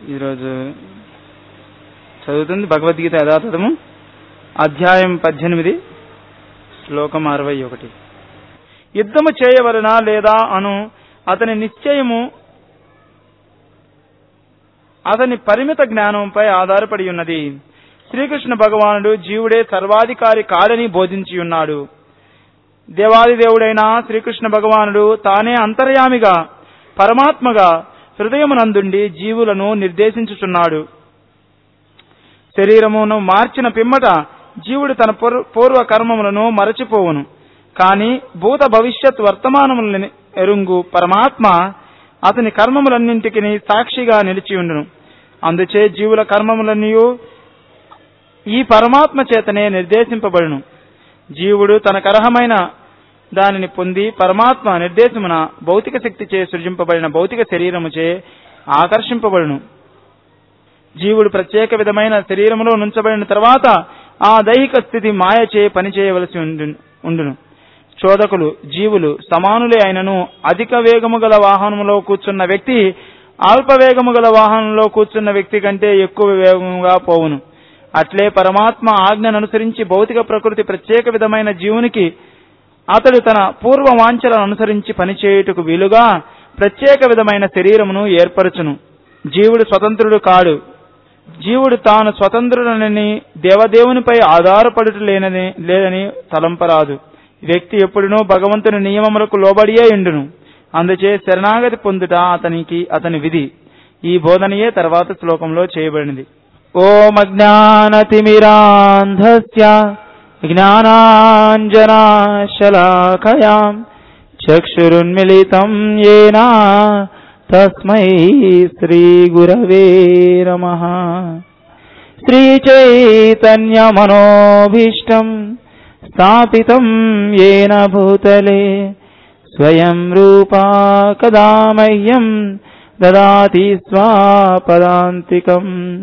ఈరోజు చదువుతుంది భగవద్గీత యథాతథము అధ్యాయం పద్దెనిమిది శ్లోకం అరవై ఒకటి యుద్ధము చేయవలనా లేదా అను అతని నిశ్చయము అతని పరిమిత జ్ఞానంపై ఆధారపడి ఉన్నది శ్రీకృష్ణ భగవానుడు జీవుడే సర్వాధికారి కాడని బోధించి ఉన్నాడు దేవాది దేవుడైన శ్రీకృష్ణ భగవానుడు తానే అంతర్యామిగా పరమాత్మగా హృదయమునందుండి జీవులను నిర్దేశించుచున్నాడు శరీరమును మార్చిన పిమ్మట జీవుడు తన పూర్- పూర్వ కర్మములను మరచిపోవును కాని భూత భవిష్యత్ వర్తమానములను ఎరుంగు పరమాత్మ అతని కర్మములన్నింటికి సాక్షిగా నిలిచి ఉండును అందుచే జీవుల కర్మములన్నీ ఈ పరమాత్మ చేతనే నిర్దేశింపబడును జీవుడు తనకు అర్హమైన దానిని పొంది పరమాత్మ నిర్దేశమున భౌతిక శక్తి చే సృజింపబడిన భౌతిక శరీరముచే ఆకర్షింపబడును జీవుడు ప్రత్యేక విధమైన శరీరములో నుంచబడిన తర్వాత ఆ దైహిక స్థితి మాయ చే పనిచేయవలసి ఉండును ఉండును చోదకులు జీవులు సమానులే అయినను అధిక వేగము గల వాహనములో కూర్చున్న వ్యక్తి అల్ప వేగము గల వాహనంలో కూర్చున్న వ్యక్తి కంటే ఎక్కువ వేగముగా పోవును అట్లే పరమాత్మ ఆజ్ఞను అనుసరించి భౌతిక ప్రకృతి ప్రత్యేక విధమైన జీవునికి అతడు తన పూర్వ వాంఛలను అనుసరించి పనిచేయుటకు వీలుగా ప్రత్యేక విధమైన శరీరమును ఏర్పరచును జీవుడు స్వతంత్రుడు కాడు జీవుడు తాను స్వతంత్రుడనని దేవదేవునిపై ఆధారపడుట లేనని లేదని తలంపరాదు వ్యక్తి ఎప్పుడునూ భగవంతుని నియమములకు లోబడియే ఉండును అందుచే శరణాగతి పొందుట అతనికి అతని విధి ఈ బోధనయే తర్వాత శ్లోకంలో చేయబడినది ఓం అజ్ఞానతిమిరాంధస్య జ్ఞానాంజనాశలాకయాం చక్షురున్మిళితం ఏనా తస్మై శ్రీగురవే నమః శ్రీచైతన్యమనోభీష్టం స్థాపితం येन భూతలే స్వయం రూపా కదా మह्यं దదాతి స్వాపదాంతికం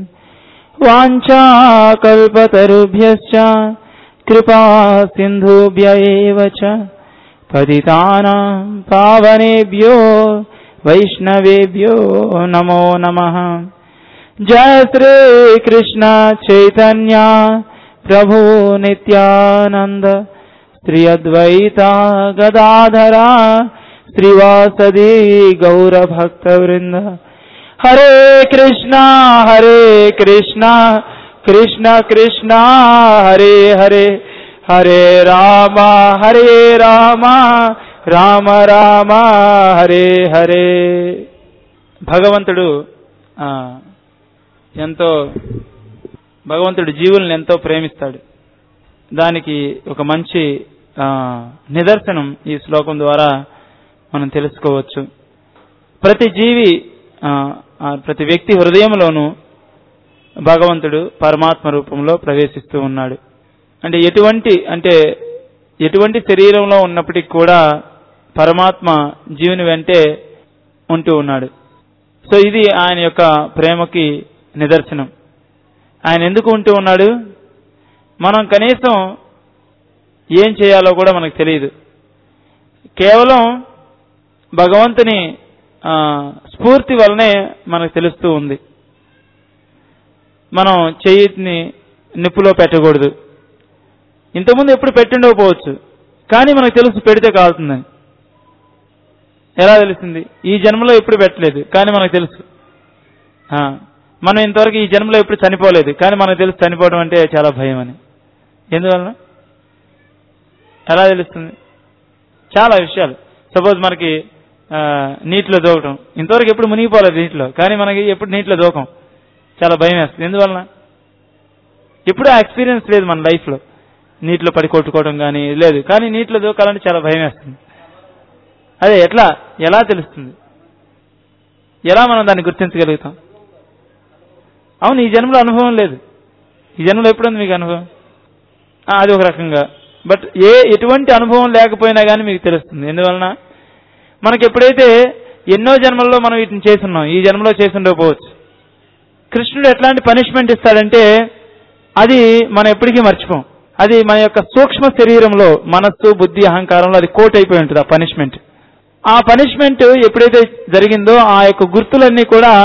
వాञ्छाकल्पतरुभ्यश्च कृपा सिन्धुभ्य एव च पतितानां पावनेभ्यो वैष्णवेभ्यो नमो नमः जय श्रीकृष्ण चैतन्य प्रभु नित्यानन्द श्री अद्वैता गदाधरा श्रीवासदि गौरभक्तवृन्द हरे कृष्णा हरे कृष्णा कृष्ण कृष्णा हरे हरे हरे राम हरे राम రామ రామ హరే హరే భగవంతుడు ఆ, ఎంతో భగవంతుడు జీవుల్ని ఎంతో ప్రేమిస్తాడు దానికి ఒక మంచి ఆ, నిదర్శనం ఈ శ్లోకం ద్వారా మనం తెలుసుకోవచ్చు ప్రతి జీవి ఆ, ఆ, ప్రతి వ్యక్తి హృదయంలోనూ భగవంతుడు పరమాత్మ రూపంలో ప్రవేశిస్తూ ఉన్నాడు అంటే ఎటువంటి అంటే ఎటువంటి శరీరంలో ఉన్నప్పటికీ కూడా పరమాత్మ జీవుని వెంటే ఉంటూ ఉన్నాడు సో ఇది ఆయన యొక్క ప్రేమకి నిదర్శనం ఆయన ఎందుకు ఉంటూ ఉన్నాడు మనం కనీసం ఏం చేయాలో కూడా మనకు తెలియదు కేవలం భగవంతుని ఆ, స్ఫూర్తి వల్లనే మనకు తెలుస్తూ ఉంది మనం చెయ్యిని నిప్పులో పెట్టకూడదు ఇంతకుముందు ఎప్పుడు పెట్టిండకపోవచ్చు కానీ మనకు తెలుసు పెడితే కాలుతుందని ఎలా తెలిసింది ఈ జన్మలో ఎప్పుడు పెట్టలేదు కానీ మనకు తెలుసు ఆ, మనం ఇంతవరకు ఈ జన్మలో ఎప్పుడు చనిపోలేదు కానీ మనకు తెలుసు చనిపోవడం అంటే చాలా భయం అని ఎందువలన ఎలా తెలుస్తుంది చాలా విషయాలు సపోజ్ మనకి ఆ, నీటిలో దూకటం ఇంతవరకు ఎప్పుడు మునిగిపోలేదు నీటిలో కానీ మనకి ఎప్పుడు నీటిలో దూకం చాలా భయం వేస్తుంది ఎందువలన ఎప్పుడు ఆ ఎక్స్పీరియన్స్ లేదు మన లైఫ్లో నీటిలో పడి కొట్టుకోవడం కానీ లేదు కానీ నీటిలో దూకాలంటే చాలా భయం వేస్తుంది అదే ఎట్లా ఎలా తెలుస్తుంది ఎలా మనం దాన్ని గుర్తించగలుగుతాం అవును ఈ జన్మలో అనుభవం లేదు ఈ జన్మలో ఎప్పుడుంది మీకు అనుభవం ఆ, అది ఒక రకంగా బట్ ఏ ఎటువంటి అనుభవం లేకపోయినా కానీ మీకు తెలుస్తుంది ఎందువలన మనకి ఎప్పుడైతే ఎన్నో జన్మల్లో మనం వీటిని చేస్తున్నాం ఈ జన్మలో చేసి ఉండకపోవచ్చు కృష్ణుడు ఎట్లాంటి పనిష్మెంట్ ఇస్తాడంటే అది మనం ఎప్పటికీ మర్చిపోం అది మన యొక్క సూక్ష్మ శరీరంలో మనస్సు బుద్ధి అహంకారంలో అది కోట్ అయిపోయి ఉంటుంది ఆ పనిష్మెంట్ ఆ పనిష్మెంట్ ఎప్పుడైతే జరిగిందో ఆ యొక్క గుర్తులన్నీ కూడా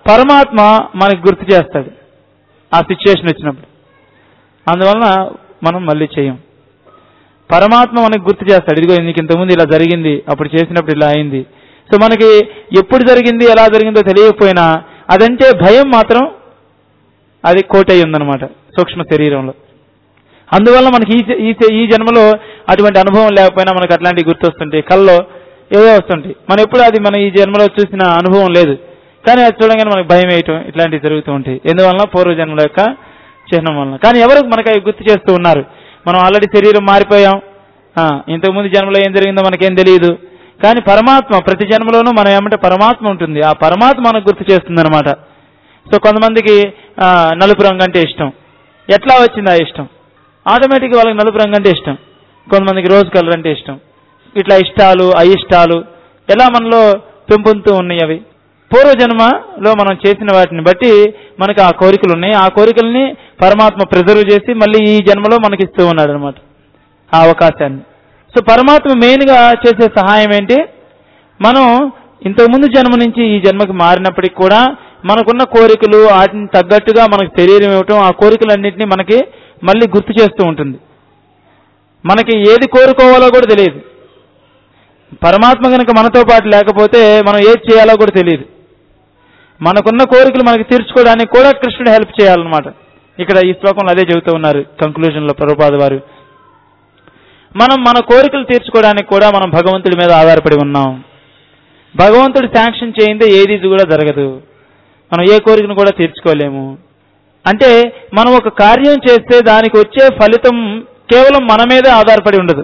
పరమాత్మ మనకి గుర్తు చేస్తాడు ఆ సిచ్యుయేషన్ వచ్చినప్పుడు అందువలన మనం మళ్ళీ చేయం పరమాత్మ మనకు గుర్తు చేస్తాడు ఇదిగో నీకు ఇంతకుముందు ఇలా జరిగింది అప్పుడు చేసినప్పుడు ఇలా అయింది సో మనకి ఎప్పుడు జరిగింది ఎలా జరిగిందో తెలియకపోయినా అదంటే భయం మాత్రం అది కోటై ఉందన్నమాట సూక్ష్మ శరీరంలో అందువల్ల మనకి ఈ జ- ఈ జ- ఈ జన్మలో అటువంటి అనుభవం లేకపోయినా మనకు అట్లాంటివి గుర్తొస్తుంటాయి కల్లో ఏవో వస్తుంటాయి మనం ఎప్పుడు అది మన ఈ జన్మలో చూసిన అనుభవం లేదు కానీ అది చూడగానే మనకు భయం వేయటం ఇట్లాంటివి జరుగుతూ ఉంటాయి ఎందువలన పూర్వజన్మల యొక్క చిహ్నం వలన కానీ ఎవరు మనకి అవి గుర్తు చేస్తూ ఉన్నారు మనం ఆల్రెడీ శరీరం మారిపోయాం ఆ, ఇంతకుముందు జన్మలో ఏం జరిగిందో మనకేం తెలియదు కానీ పరమాత్మ ప్రతి జన్మలోనూ మనం ఏమంటే పరమాత్మ ఉంటుంది ఆ పరమాత్మ మనకు గుర్తు చేస్తుంది అనమాట సో కొంతమందికి ఆ, నలుపు రంగు అంటే ఇష్టం ఎట్లా వచ్చింది ఆ ఇష్టం ఆటోమేటిక్గా వాళ్ళకి నలుపు రంగు అంటే ఇష్టం కొంతమందికి రోజ్ కలర్ అంటే ఇష్టం ఇట్లా ఇష్టాలు అయిష్టాలు ఎలా మనలో పెంపొందుతూ ఉన్నాయి అవి పూర్వజన్మలో మనం చేసిన వాటిని బట్టి మనకి ఆ కోరికలు ఉన్నాయి ఆ కోరికల్ని పరమాత్మ ప్రిజర్వ్ చేసి మళ్ళీ ఈ జన్మలో మనకి ఇస్తూ ఉన్నాడు అనమాట ఆ అవకాశాన్ని సో పరమాత్మ మెయిన్ గా చేసే సహాయం ఏంటి మనం ఇంతకుముందు జన్మ నుంచి ఈ జన్మకి మారినప్పటికి కూడా మనకున్న కోరికలు వాటిని తగ్గట్టుగా మనకు శరీరం ఇవ్వటం ఆ కోరికలన్నింటినీ మనకి మళ్ళీ గుర్తు చేస్తూ ఉంటుంది మనకి ఏది కోరుకోవాలో కూడా తెలియదు పరమాత్మ కనుక మనతో పాటు లేకపోతే మనం ఏది చేయాలో కూడా తెలియదు మనకున్న కోరికలు మనకి తీర్చుకోవడానికి కూడా కృష్ణుడు హెల్ప్ చేయాలన్నమాట ఇక్కడ ఈ శ్లోకంలో అదే చెబుతూ ఉన్నారు కంక్లూజన్ లో ప్రభుపాద వారు మనం మన కోరికలు తీర్చుకోవడానికి కూడా మనం భగవంతుడి మీద ఆధారపడి ఉన్నాం భగవంతుడు శాంక్షన్ చేయిందే ఏది కూడా జరగదు మనం ఏ కోరికను కూడా తీర్చుకోలేము అంటే మనం ఒక కార్యం చేస్తే దానికి వచ్చే ఫలితం కేవలం మన మీదే ఆధారపడి ఉండదు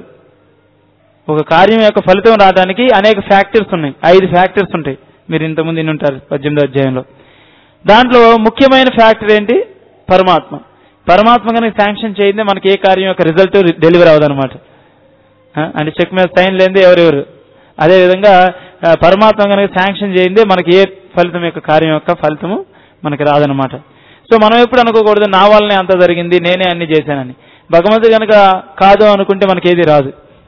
ఒక కార్యం యొక్క ఫలితం రావడానికి అనేక ఫ్యాక్టర్స్ ఉన్నాయి ఐదు ఫ్యాక్టర్స్ ఉంటాయి మీరు ఇంతకుముందు విని ఉంటారు పద్దెనిమిదో అధ్యాయంలో దాంట్లో ముఖ్యమైన ఫ్యాక్టర్ ఏంటి పరమాత్మ పరమాత్మ కనుక శాంక్షన్ చేయిందే మనకి ఏ కార్యం యొక్క రిజల్ట్ డెలివర్ అవ్వదన్నమాట ఆ, అంటే చెక్ మీద సైన్ లేనిదే ఎవరెవరు అదేవిధంగా ఆ, పరమాత్మ కనుక శాంక్షన్ చేయిందే మనకి ఏ ఫలితం యొక్క కార్యం యొక్క ఫలితము మనకి రాదనమాట సో మనం ఎప్పుడు అనుకోకూడదు నా వల్లనే అంత జరిగింది నేనే అన్ని చేశానని భగవంతుడు కనుక కాదు అనుకుంటే మనకి ఏది రాదు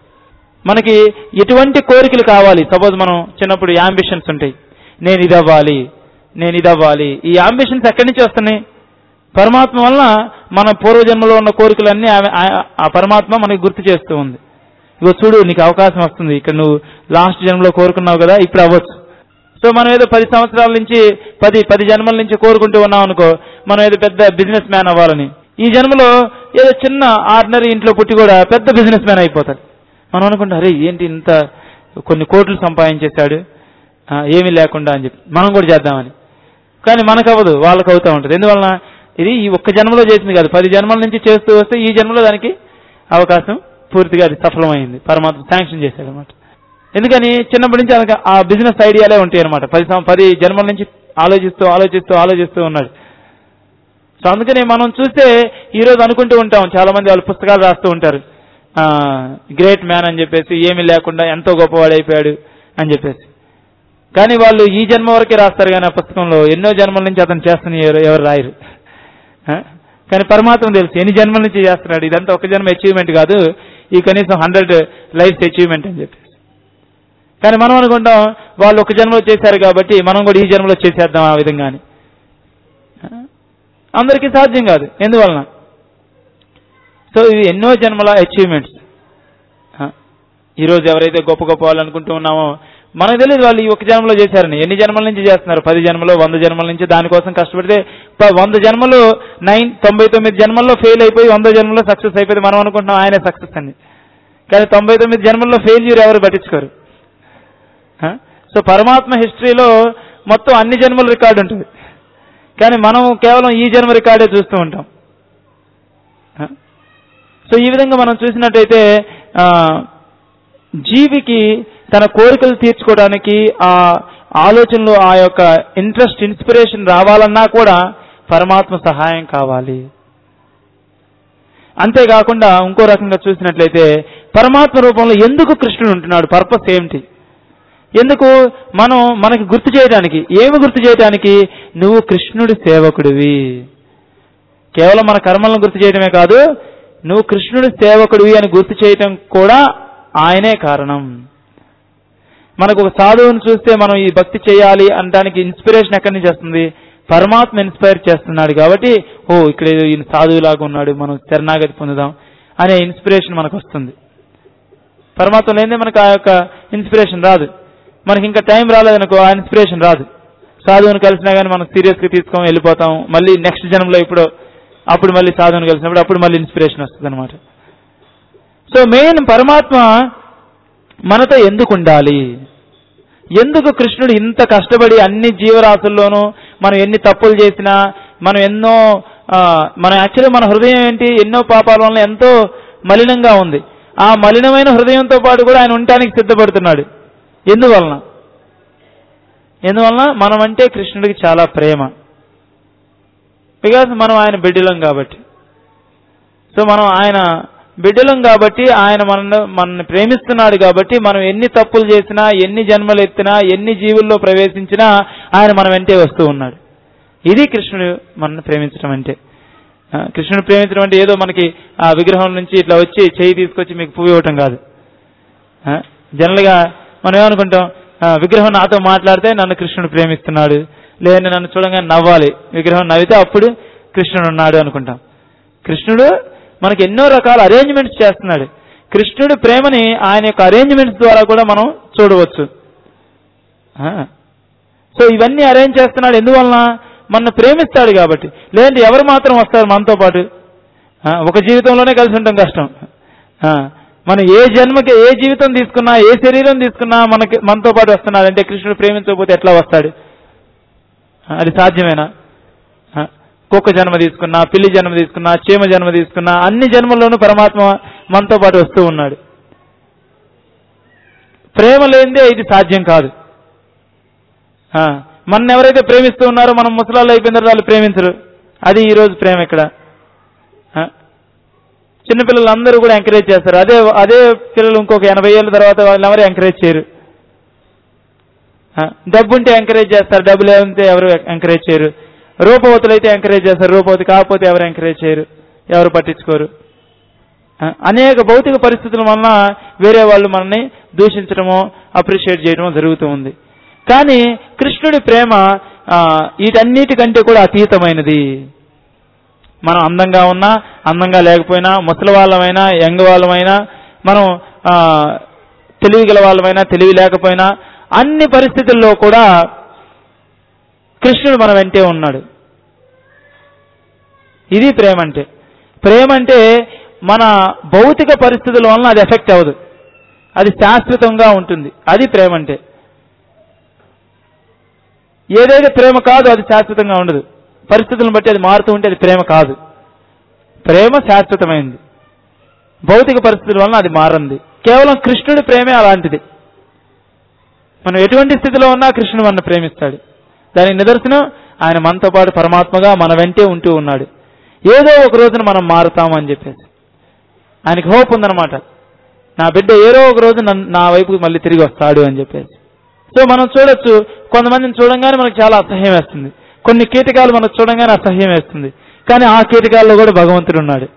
మనకి ఎటువంటి కోరికలు కావాలి సపోజ్ మనం చిన్నప్పుడు యాంబిషన్స్ ఉంటాయి నేను ఇది అవ్వాలి నేను ఇది అవ్వాలి ఈ యాంబిషన్స్ ఎక్కడి నుంచి వస్తున్నాయి పరమాత్మ వలన మన పూర్వజన్మలో ఉన్న కోరికలన్నీ ఆమె- ఆ- ఆ పరమాత్మ మనకి గుర్తు చేస్తూ ఉంది ఇగో చూడు నీకు అవకాశం వస్తుంది ఇక్కడ నువ్వు లాస్ట్ జన్మలో కోరుకున్నావు కదా ఇప్పుడు అవ్వచ్చు సో మనం ఏదో పది సంవత్సరాల నుంచి పది పది జన్మల నుంచి కోరుకుంటూ ఉన్నాం అనుకో మనం ఏదో పెద్ద బిజినెస్ మ్యాన్ అవ్వాలని ఈ జన్మలో ఏదో చిన్న ఆర్డినరీ ఇంట్లో పుట్టి కూడా పెద్ద బిజినెస్ మ్యాన్ అయిపోతాడు మనం అనుకుంటాం అరే ఏంటి ఇంత కొన్ని కోట్లు సంపాదించేశాడు ఆ, ఏమీ లేకుండా అని చెప్పి మనం కూడా చేద్దామని కానీ మనకు అవ్వదు వాళ్ళకి అవుతూ ఉంటుంది ఎందువలన ఇది ఈ ఒక్క జన్మలో చేసింది కాదు పది జన్మల నుంచి చేస్తూ వస్తే ఈ జన్మలో దానికి అవకాశం పూర్తిగా అది సఫలమైంది పరమాత్మ శాంక్షన్ చేశాడు అనమాట ఎందుకని చిన్నప్పటి నుంచి ఆయనకు ఆ బిజినెస్ ఐడియాలే ఉంటాయి అనమాట పది సం- పది జన్మల నుంచి ఆలోచిస్తూ ఆలోచిస్తూ ఆలోచిస్తూ ఉన్నాడు సో అందుకని మనం చూస్తే ఈ రోజు అనుకుంటూ ఉంటాం చాలా మంది వాళ్ళు పుస్తకాలు రాస్తూ ఉంటారు గ్రేట్ మ్యాన్ అని చెప్పేసి ఏమీ లేకుండా ఎంతో గొప్పవాడు అయిపోయాడు అని చెప్పేసి కానీ వాళ్ళు ఈ జన్మ వరకే రాస్తారు కానీ ఆ పుస్తకంలో ఎన్నో జన్మల నుంచి అతను చేస్తున్న ఎవరు ఎవరు రాయరు ఆ? కానీ పరమాత్మ తెలుసు ఎన్ని జన్మల నుంచి చేస్తున్నాడు ఇదంతా ఒక జన్మ అచీవ్మెంట్ కాదు ఈ కనీసం హండ్రెడ్ లైఫ్ అచీవ్మెంట్ అని చెప్పేసి కానీ మనం అనుకుంటాం వాళ్ళు ఒక జన్మలో చేశారు కాబట్టి మనం కూడా ఈ జన్మలో చేసేద్దాం ఆ విధంగా అని ఆ? అందరికీ సాధ్యం కాదు ఎందువలన సో ఇది ఎన్నో జన్మల అచీవ్మెంట్స్ ఈరోజు ఎవరైతే గొప్ప గొప్ప వాళ్ళు అనుకుంటూ ఉన్నామో మనకు తెలియదు వాళ్ళు ఈ ఒక జన్మలో చేశారని ఎన్ని జన్మల నుంచి చేస్తున్నారు పది జన్మలో వంద జన్మల నుంచి దానికోసం కష్టపడితే ప- వంద జన్మలు నైన్ తొంభై తొమ్మిది జన్మల్లో ఫెయిల్ అయిపోయి వంద జన్మలో సక్సెస్ అయిపోయింది మనం అనుకుంటున్నాం ఆయనే సక్సెస్ అని కానీ తొంభై తొమ్మిది జన్మల్లో ఫెయిల్యూర్ ఎవరు పట్టించుకోరు ఆ? సో పరమాత్మ హిస్టరీలో మొత్తం అన్ని జన్మల రికార్డు ఉంటుంది కానీ మనం కేవలం ఈ జన్మ రికార్డే చూస్తూ ఉంటాం ఆ? సో ఈ విధంగా మనం చూసినట్టయితే ఆ, జీవికి తన కోరికలు తీర్చుకోవడానికి ఆ ఆలోచనలు ఆ యొక్క ఇంట్రెస్ట్ ఇన్స్పిరేషన్ రావాలన్నా కూడా పరమాత్మ సహాయం కావాలి అంతేకాకుండా ఇంకో రకంగా చూసినట్లయితే పరమాత్మ రూపంలో ఎందుకు కృష్ణుడు ఉంటున్నాడు పర్పస్ ఏమిటి ఎందుకు మనం మనకి గుర్తు చేయడానికి ఏమి గుర్తు చేయడానికి నువ్వు కృష్ణుడి సేవకుడివి కేవలం మన కర్మలను గుర్తు చేయడమే కాదు నువ్వు కృష్ణుడి సేవకుడివి అని గుర్తు చేయటం కూడా ఆయనే కారణం మనకు ఒక సాధువుని చూస్తే మనం ఈ భక్తి చేయాలి అనడానికి ఇన్స్పిరేషన్ ఎక్కడి నుంచి వస్తుంది పరమాత్మ ఇన్స్పైర్ చేస్తున్నాడు కాబట్టి ఓ ఇక్కడ ఏదో ఈయన సాధువులాగా ఉన్నాడు మనం శరణాగతి పొందుదాం అనే ఇన్స్పిరేషన్ మనకు వస్తుంది పరమాత్మ లేదే మనకు ఆ యొక్క ఇన్స్పిరేషన్ రాదు మనకి ఇంకా టైం రాలేదనుకో ఆ ఇన్స్పిరేషన్ రాదు సాధువుని కలిసినా కానీ మనం సీరియస్ గా తీసుకోం వెళ్ళిపోతాం మళ్ళీ నెక్స్ట్ జన్మలో ఇప్పుడు అప్పుడు మళ్ళీ సాధువుని కలిసినప్పుడు అప్పుడు మళ్ళీ ఇన్స్పిరేషన్ వస్తుంది అనమాట సో మెయిన్ పరమాత్మ మనతో ఎందుకు ఉండాలి ఎందుకు కృష్ణుడు ఇంత కష్టపడి అన్ని జీవరాశుల్లోనూ మనం ఎన్ని తప్పులు చేసినా మనం ఎన్నో ఆ, మన యాక్చువల్లీ మన హృదయం ఏంటి ఎన్నో పాపాల వలన ఎంతో మలినంగా ఉంది ఆ మలినమైన హృదయంతో పాటు కూడా ఆయన ఉండటానికి సిద్ధపడుతున్నాడు ఎందువలన ఎందువలన మనం అంటే కృష్ణుడికి చాలా ప్రేమ బికాస్ మనం ఆయన బిడ్డలం కాబట్టి సో మనం ఆయన బిడ్డలం కాబట్టి ఆయన మన మనల్ని ప్రేమిస్తున్నాడు కాబట్టి మనం ఎన్ని తప్పులు చేసినా ఎన్ని జన్మలు ఎత్తినా ఎన్ని జీవుల్లో ప్రవేశించినా ఆయన మన వెంటే వస్తూ ఉన్నాడు ఇది కృష్ణుడు మనల్ని ప్రేమించడం అంటే ఆ, కృష్ణుడు ప్రేమించడం అంటే ఏదో మనకి ఆ విగ్రహం నుంచి ఇట్లా వచ్చి చేయి తీసుకొచ్చి మీకు పువ్వు ఇవ్వటం కాదు జనరల్ గా మనం ఏమనుకుంటాం ఆ, విగ్రహం నాతో మాట్లాడితే నన్ను కృష్ణుడు ప్రేమిస్తున్నాడు లేదంటే నన్ను చూడంగానే నవ్వాలి విగ్రహం నవ్వితే అప్పుడు కృష్ణుడు ఉన్నాడు అనుకుంటాం కృష్ణుడు మనకి ఎన్నో రకాల అరేంజ్మెంట్స్ చేస్తున్నాడు కృష్ణుడి ప్రేమని ఆయన యొక్క అరేంజ్మెంట్స్ ద్వారా కూడా మనం చూడవచ్చు ఆ. సో ఇవన్నీ అరేంజ్ చేస్తున్నాడు ఎందువలన మన ప్రేమిస్తాడు కాబట్టి లేదంటే ఎవరు మాత్రం వస్తారు మనతో పాటు ఆ, ఒక జీవితంలోనే కలిసి ఉండటం కష్టం ఆ, మనం ఏ జన్మకి ఏ జీవితం తీసుకున్నా ఏ శరీరం తీసుకున్నా మనకి మనతో పాటు వస్తున్నాడు అంటే కృష్ణుడు ప్రేమించకపోతే ఎట్లా వస్తాడు ఆ, అది సాధ్యమేనా ఆ, కుక్క జన్మ తీసుకున్నా పిల్లి జన్మ తీసుకున్నా చీమ జన్మ తీసుకున్నా అన్ని జన్మల్లోనూ పరమాత్మ మనతో పాటు వస్తూ ఉన్నాడు ప్రేమ లేనిదే ఇది సాధ్యం కాదు ఆ, మన ఎవరైతే ప్రేమిస్తూ ఉన్నారో మనం ముసలాళ్ళు అయిపోయిన తర్వాత వాళ్ళు ప్రేమించరు అది ఈ రోజు ప్రేమ ఇక్కడ ఆ, చిన్నపిల్లలు అందరూ కూడా ఎంకరేజ్ చేస్తారు అదే అదే పిల్లలు ఇంకొక ఎనభై ఏళ్ళ తర్వాత వాళ్ళు ఎవరు ఎంకరేజ్ చేయరు ఆ, డబ్బు ఉంటే ఎంకరేజ్ చేస్తారు డబ్బు లేదంటే ఎవరు ఎంకరేజ్ చేయరు రూపవతులు అయితే ఎంకరేజ్ చేస్తారు రూపవతి కాకపోతే ఎవరు ఎంకరేజ్ చేయరు ఎవరు పట్టించుకోరు ఆ, అనేక భౌతిక పరిస్థితుల వలన వేరే వాళ్ళు మనల్ని దూషించడమో అప్రిషియేట్ చేయడమో జరుగుతూ ఉంది కానీ కృష్ణుడి ప్రేమ ఆ, వీటన్నిటికంటే కూడా అతీతమైనది మనం అందంగా ఉన్నా అందంగా లేకపోయినా ముసలి వాళ్ళమైనా యంగ్ వాళ్ళమైనా మనం ఆ, తెలివి గల వాళ్ళమైనా తెలివి లేకపోయినా అన్ని పరిస్థితుల్లో కూడా కృష్ణుడు మన వెంటే ఉన్నాడు ఇది ప్రేమ అంటే ప్రేమ అంటే మన భౌతిక పరిస్థితుల వలన అది ఎఫెక్ట్ అవ్వదు అది శాశ్వతంగా ఉంటుంది అది ప్రేమ అంటే ఏదైతే ప్రేమ కాదు అది శాశ్వతంగా ఉండదు పరిస్థితులను బట్టి అది మారుతూ ఉంటే అది ప్రేమ కాదు ప్రేమ శాశ్వతమైంది భౌతిక పరిస్థితుల వలన అది మారంది కేవలం కృష్ణుడి ప్రేమే అలాంటిది మనం ఎటువంటి స్థితిలో ఉన్నా కృష్ణుడు మనల్ని ప్రేమిస్తాడు దానికి నిదర్శనం ఆయన మనతో పాటు పరమాత్మగా మన వెంటే ఉంటూ ఉన్నాడు ఏదో ఒక రోజున మనం మారుతాము అని చెప్పేసి ఆయనకి హోప్ ఉందన్నమాట నా బిడ్డ ఏదో ఒక రోజు నన్ను- నా వైపుకి మళ్ళీ తిరిగి వస్తాడు అని చెప్పేసి సో మనం చూడొచ్చు కొంతమందిని చూడంగానే మనకు చాలా అసహ్యం వేస్తుంది కొన్ని కీటకాలు మనకు చూడంగానే అసహ్యం వేస్తుంది కానీ ఆ కీటకాల్లో కూడా భగవంతుడు ఉన్నాడు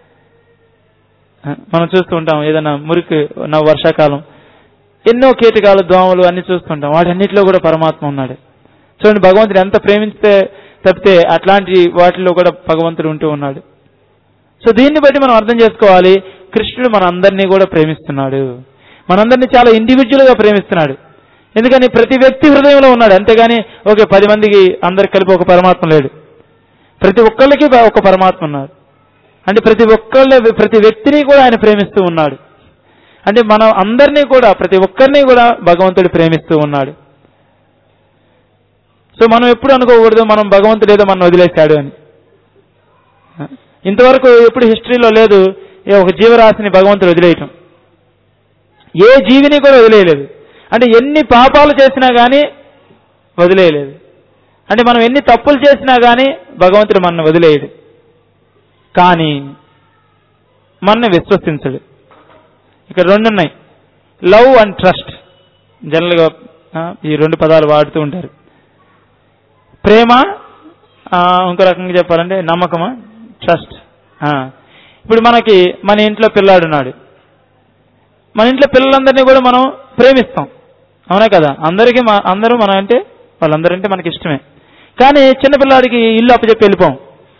ఆ, మనం చూస్తూ ఉంటాం ఏదైనా మురికి ఉన్న వర్షాకాలం ఎన్నో కీటకాలు దోమలు అన్ని చూస్తుంటాం వాటన్నిటిలో కూడా పరమాత్మ ఉన్నాడు చూడండి భగవంతుడు ఎంత ప్రేమిస్తే తప్పితే అట్లాంటి వాటిలో కూడా భగవంతుడు ఉంటూ ఉన్నాడు సో దీన్ని బట్టి మనం అర్థం చేసుకోవాలి కృష్ణుడు మన అందరినీ కూడా ప్రేమిస్తున్నాడు మనందరినీ చాలా ఇండివిజువల్ గా ప్రేమిస్తున్నాడు ఎందుకని ప్రతి వ్యక్తి హృదయంలో ఉన్నాడు అంతేగాని ఓకే పది మందికి అందరికి కలిపి ఒక పరమాత్మ లేడు ప్రతి ఒక్కళ్ళకి ఒక పరమాత్మ ఉన్నాడు అంటే ప్రతి ఒక్కళ్ళ ప్రతి వ్యక్తిని కూడా ఆయన ప్రేమిస్తూ ఉన్నాడు అంటే మనం అందరినీ కూడా ప్రతి ఒక్కరిని కూడా భగవంతుడు ప్రేమిస్తూ ఉన్నాడు సో మనం ఎప్పుడు అనుకోకూడదు మనం భగవంతుడు ఏదో మనం వదిలేశాడు అని ఇంతవరకు ఎప్పుడు హిస్టరీలో లేదు ఏ ఒక జీవరాశిని భగవంతుడు వదిలేయటం ఏ జీవిని కూడా వదిలేయలేదు అంటే ఎన్ని పాపాలు చేసినా కానీ వదిలేయలేదు అంటే మనం ఎన్ని తప్పులు చేసినా కానీ భగవంతుడు మనల్ని వదిలేయడు కానీ మనల్ని విశ్వసించడు ఇక్కడ రెండు ఉన్నాయి లవ్ అండ్ ట్రస్ట్ జనరల్గా ఆ, ఈ రెండు పదాలు వాడుతూ ఉంటారు ప్రేమ ఆ, ఇంకో రకంగా చెప్పాలంటే నమ్మకమా ట్రస్ట్ ఇప్పుడు మనకి మన ఇంట్లో పిల్లాడున్నాడు మన ఇంట్లో పిల్లలందరినీ కూడా మనం ప్రేమిస్తాం అవునా కదా అందరికీ మా- అందరూ మన అంటే వాళ్ళందరంటే మనకి ఇష్టమే కానీ చిన్నపిల్లాడికి ఇల్లు అప్పచెప్పి వెళ్ళిపోం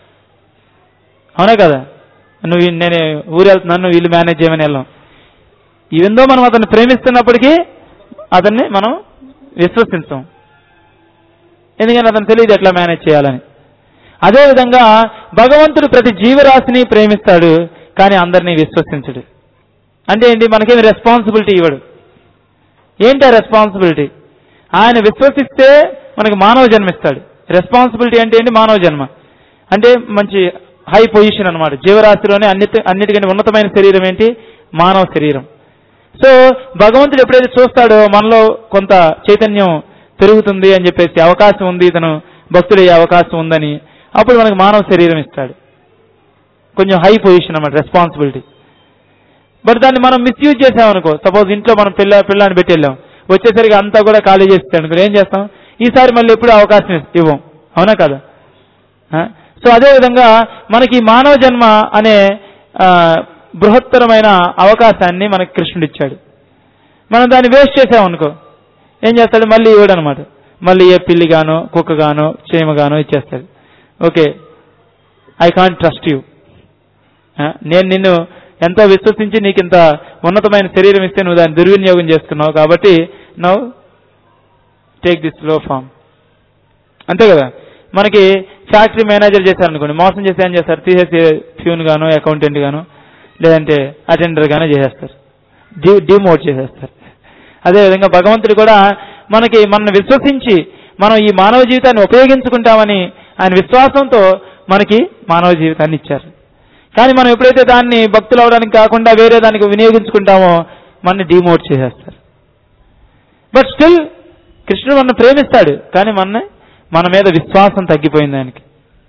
అవునా కదా నువ్వు ఈ- నేను ఊరు వెళ్తున్నాను నువ్వు ఇల్లు మేనేజ్ చేయమని వెళ్ళాం ఈవెందో మనం అతన్ని ప్రేమిస్తున్నప్పటికీ అతన్ని మనం విశ్వసించాం ఎందుకంటే అతను తెలియదు ఎట్లా మేనేజ్ చేయాలని అదేవిధంగా భగవంతుడు ప్రతి జీవరాశిని ప్రేమిస్తాడు కానీ అందరినీ విశ్వసించడు అంటే ఏంటి మనకేమి రెస్పాన్సిబిలిటీ ఇవ్వడు ఏంటి ఆ రెస్పాన్సిబిలిటీ ఆయన విశ్వసిస్తే మనకి మానవ జన్మ ఇస్తాడు రెస్పాన్సిబిలిటీ అంటే ఏంటి మానవ జన్మ అంటే మంచి హై పొజిషన్ అన్నమాట జీవరాశిలోనే అన్నిటి అన్నిటికంటే ఉన్నతమైన శరీరం ఏంటి మానవ శరీరం సో భగవంతుడు ఎప్పుడైతే చూస్తాడో మనలో కొంత చైతన్యం పెరుగుతుంది అని చెప్పేసి అవకాశం ఉంది ఇతను భక్తుడయ్యే అవకాశం ఉందని అప్పుడు మనకు మానవ శరీరం ఇస్తాడు కొంచెం హై పొజిషన్ అన్నమాట రెస్పాన్సిబిలిటీ బట్ దాన్ని మనం మిస్యూజ్ చేసామనుకో సపోజ్ ఇంట్లో మనం పిల్ల పిల్లని పెట్టి వెళ్ళాం వచ్చేసరికి అంతా కూడా ఖాళీ చేస్తాడు అనుకో ఏం చేస్తాం ఈసారి మళ్ళీ ఎప్పుడు అవకాశం ఇస్- ఇవ్వం అవునా కదా ఆ? సో అదే విధంగా మనకి ఈ మానవ జన్మ అనే ఆ, బృహత్తరమైన అవకాశాన్ని మనకి కృష్ణుడు ఇచ్చాడు మనం దాన్ని వేస్ట్ చేసామనుకో ఏం చేస్తాడు మళ్ళీ ఇవ్వడు అనమాట మళ్ళీ ఏ పిల్లి గానో కుక్క గానో చీమ గానో ఇచ్చేస్తాడు okay I can't trust you నేను నిన్ను ఎంతో విశ్వసించి నీకు ఇంత ఉన్నతమైన శరీరం ఇస్తే నువ్వు దాన్ని దుర్వినియోగం చేసుకున్నావు కాబట్టి now take this low form అంతే కదా మనకి ఫ్యాక్టరీ మేనేజర్ చేశారనుకోండి మోసం చేసి ఏం చేస్తారు తీసేసి ఫ్యూన్ గాను అకౌంటెంట్ గాను లేదంటే అటెండర్ గాను చేసేస్తారు డి డిమోట్ చేసేస్తారు అదేవిధంగా భగవంతుడు కూడా మనకి మనల్ని విశ్వసించి మనం ఈ మానవ జీవితాన్ని ఉపయోగించుకుంటామని ఆయన విశ్వాసంతో మనకి మానవ జీవితాన్ని ఇచ్చారు కానీ మనం ఎప్పుడైతే దాన్ని భక్తులు అవడానికి కాకుండా వేరే దానికి వినియోగించుకుంటామో మనని డిమోట్ చేసేస్తారు బట్ స్టిల్ కృష్ణుడు మన ప్రేమిస్తాడు కానీ మన మన మీద విశ్వాసం తగ్గిపోయింది ఆయనకి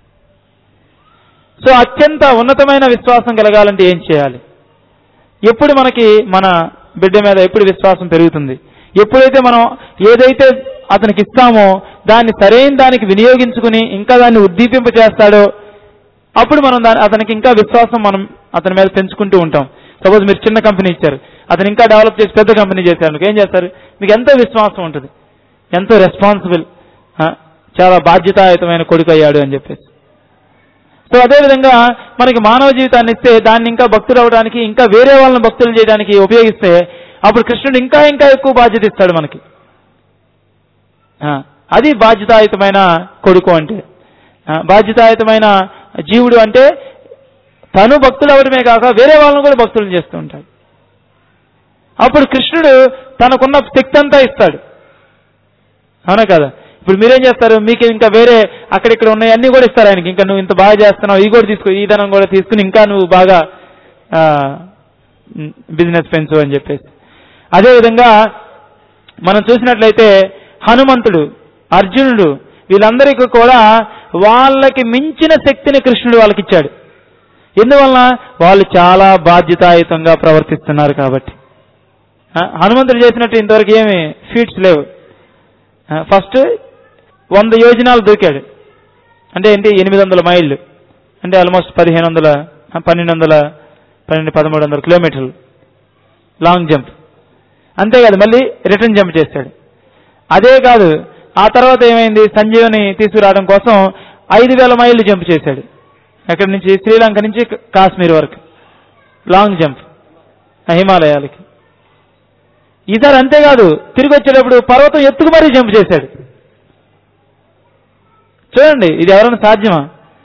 సో అత్యంత ఉన్నతమైన విశ్వాసం కలగాలంటే ఏం చేయాలి ఎప్పుడు మనకి మన బిడ్డ మీద ఎప్పుడు విశ్వాసం పెరుగుతుంది ఎప్పుడైతే మనం ఏదైతే అతనికి ఇస్తామో దాన్ని సరైన దానికి వినియోగించుకుని ఇంకా దాన్ని ఉద్దీపింప చేస్తాడో అప్పుడు మనం దాని అతనికి ఇంకా విశ్వాసం మనం అతని మీద పెంచుకుంటూ ఉంటాం సపోజ్ మీరు చిన్న కంపెనీ ఇచ్చారు అతను ఇంకా డెవలప్ చేసి పెద్ద కంపెనీ చేశారు మీకు ఏం చేస్తారు మీకు ఎంతో విశ్వాసం ఉంటుంది ఎంతో రెస్పాన్సిబుల్ చాలా బాధ్యతాయుతమైన కొడుకు అయ్యాడు అని చెప్పేసి సో అదేవిధంగా మనకి మానవ జీవితాన్ని ఇస్తే దాన్ని ఇంకా భక్తులు అవడానికి ఇంకా వేరే వాళ్ళని భక్తులు చేయడానికి ఉపయోగిస్తే అప్పుడు కృష్ణుడు ఇంకా ఇంకా ఎక్కువ బాధ్యత ఇస్తాడు మనకి ఆ, అది బాధ్యతాయుతమైన కొడుకు అంటే ఆ, బాధ్యతాయుతమైన జీవుడు అంటే తను భక్తులు అవడమే కాక వేరే వాళ్ళని కూడా భక్తులు చేస్తూ ఉంటాడు అప్పుడు కృష్ణుడు తనకున్న శక్తి అంతా ఇస్తాడు అవునా కదా ఇప్పుడు మీరేం చేస్తారు మీకు ఇంకా వేరే అక్కడిక్కడ ఉన్నాయి అన్ని కూడా ఇస్తారు ఆయనకి ఇంకా నువ్వు ఇంత బాగా చేస్తున్నావు ఈ కూడా తీసుకో ఈ ధనం కూడా తీసుకుని ఇంకా నువ్వు బాగా బిజినెస్ పెంచు అని చెప్పేసి అదేవిధంగా మనం చూసినట్లయితే హనుమంతుడు అర్జునుడు వీళ్ళందరికీ కూడా వాళ్ళకి మించిన శక్తిని కృష్ణుడు వాళ్ళకి ఇచ్చాడు ఎందువలన వాళ్ళు చాలా బాధ్యతాయుతంగా ప్రవర్తిస్తున్నారు కాబట్టి ఆ, హనుమంతుడు చేసినట్టు ఇంతవరకు ఏమి ఫీట్స్ లేవు ఆ, ఫస్ట్ వంద యోజనాలు దూకాడు అంటే ఏంటి ఎనిమిది వందల మైళ్ళు అంటే ఆల్మోస్ట్ పదిహేను వందల ఆ, పన్నెండు వందల పన్నెండు పదమూడు వందల కిలోమీటర్లు లాంగ్ జంప్ అంతేకాదు మళ్ళీ రిటర్న్ జంప్ చేశాడు అదే కాదు ఆ తర్వాత ఏమైంది సంజీవని తీసుకురావడం కోసం ఐదు వేల మైళ్ళు జంప్ చేశాడు ఎక్కడి నుంచి శ్రీలంక నుంచి కాశ్మీర్ వరకు లాంగ్ జంప్ ఆ హిమాలయాలకి ఈసారి అంతేకాదు తిరిగి వచ్చేటప్పుడు పర్వతం ఎత్తుకు మరీ జంప్ చేశాడు చూడండి ఇది ఎవరైనా సాధ్యమా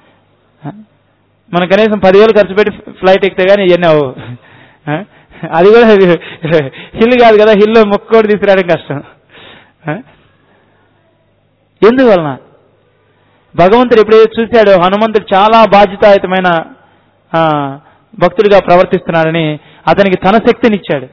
మనం కనీసం పదివేలు ఖర్చు పెట్టి ఫ్లైట్ ఎక్కితే కానీ ఇవన్నీ అవ్వవు ఆ? అది కూడా హిల్ కాదు కదా హిల్లో ముక్క కూడా తీసుకురావడం కష్టం ఆ? ఎందువలన భగవంతుడు ఎప్పుడైతే చూశాడో హనుమంతుడు చాలా బాధ్యతాయుతమైన ఆ, భక్తుడిగా ప్రవర్తిస్తున్నాడని అతనికి తన శక్తినిచ్చాడు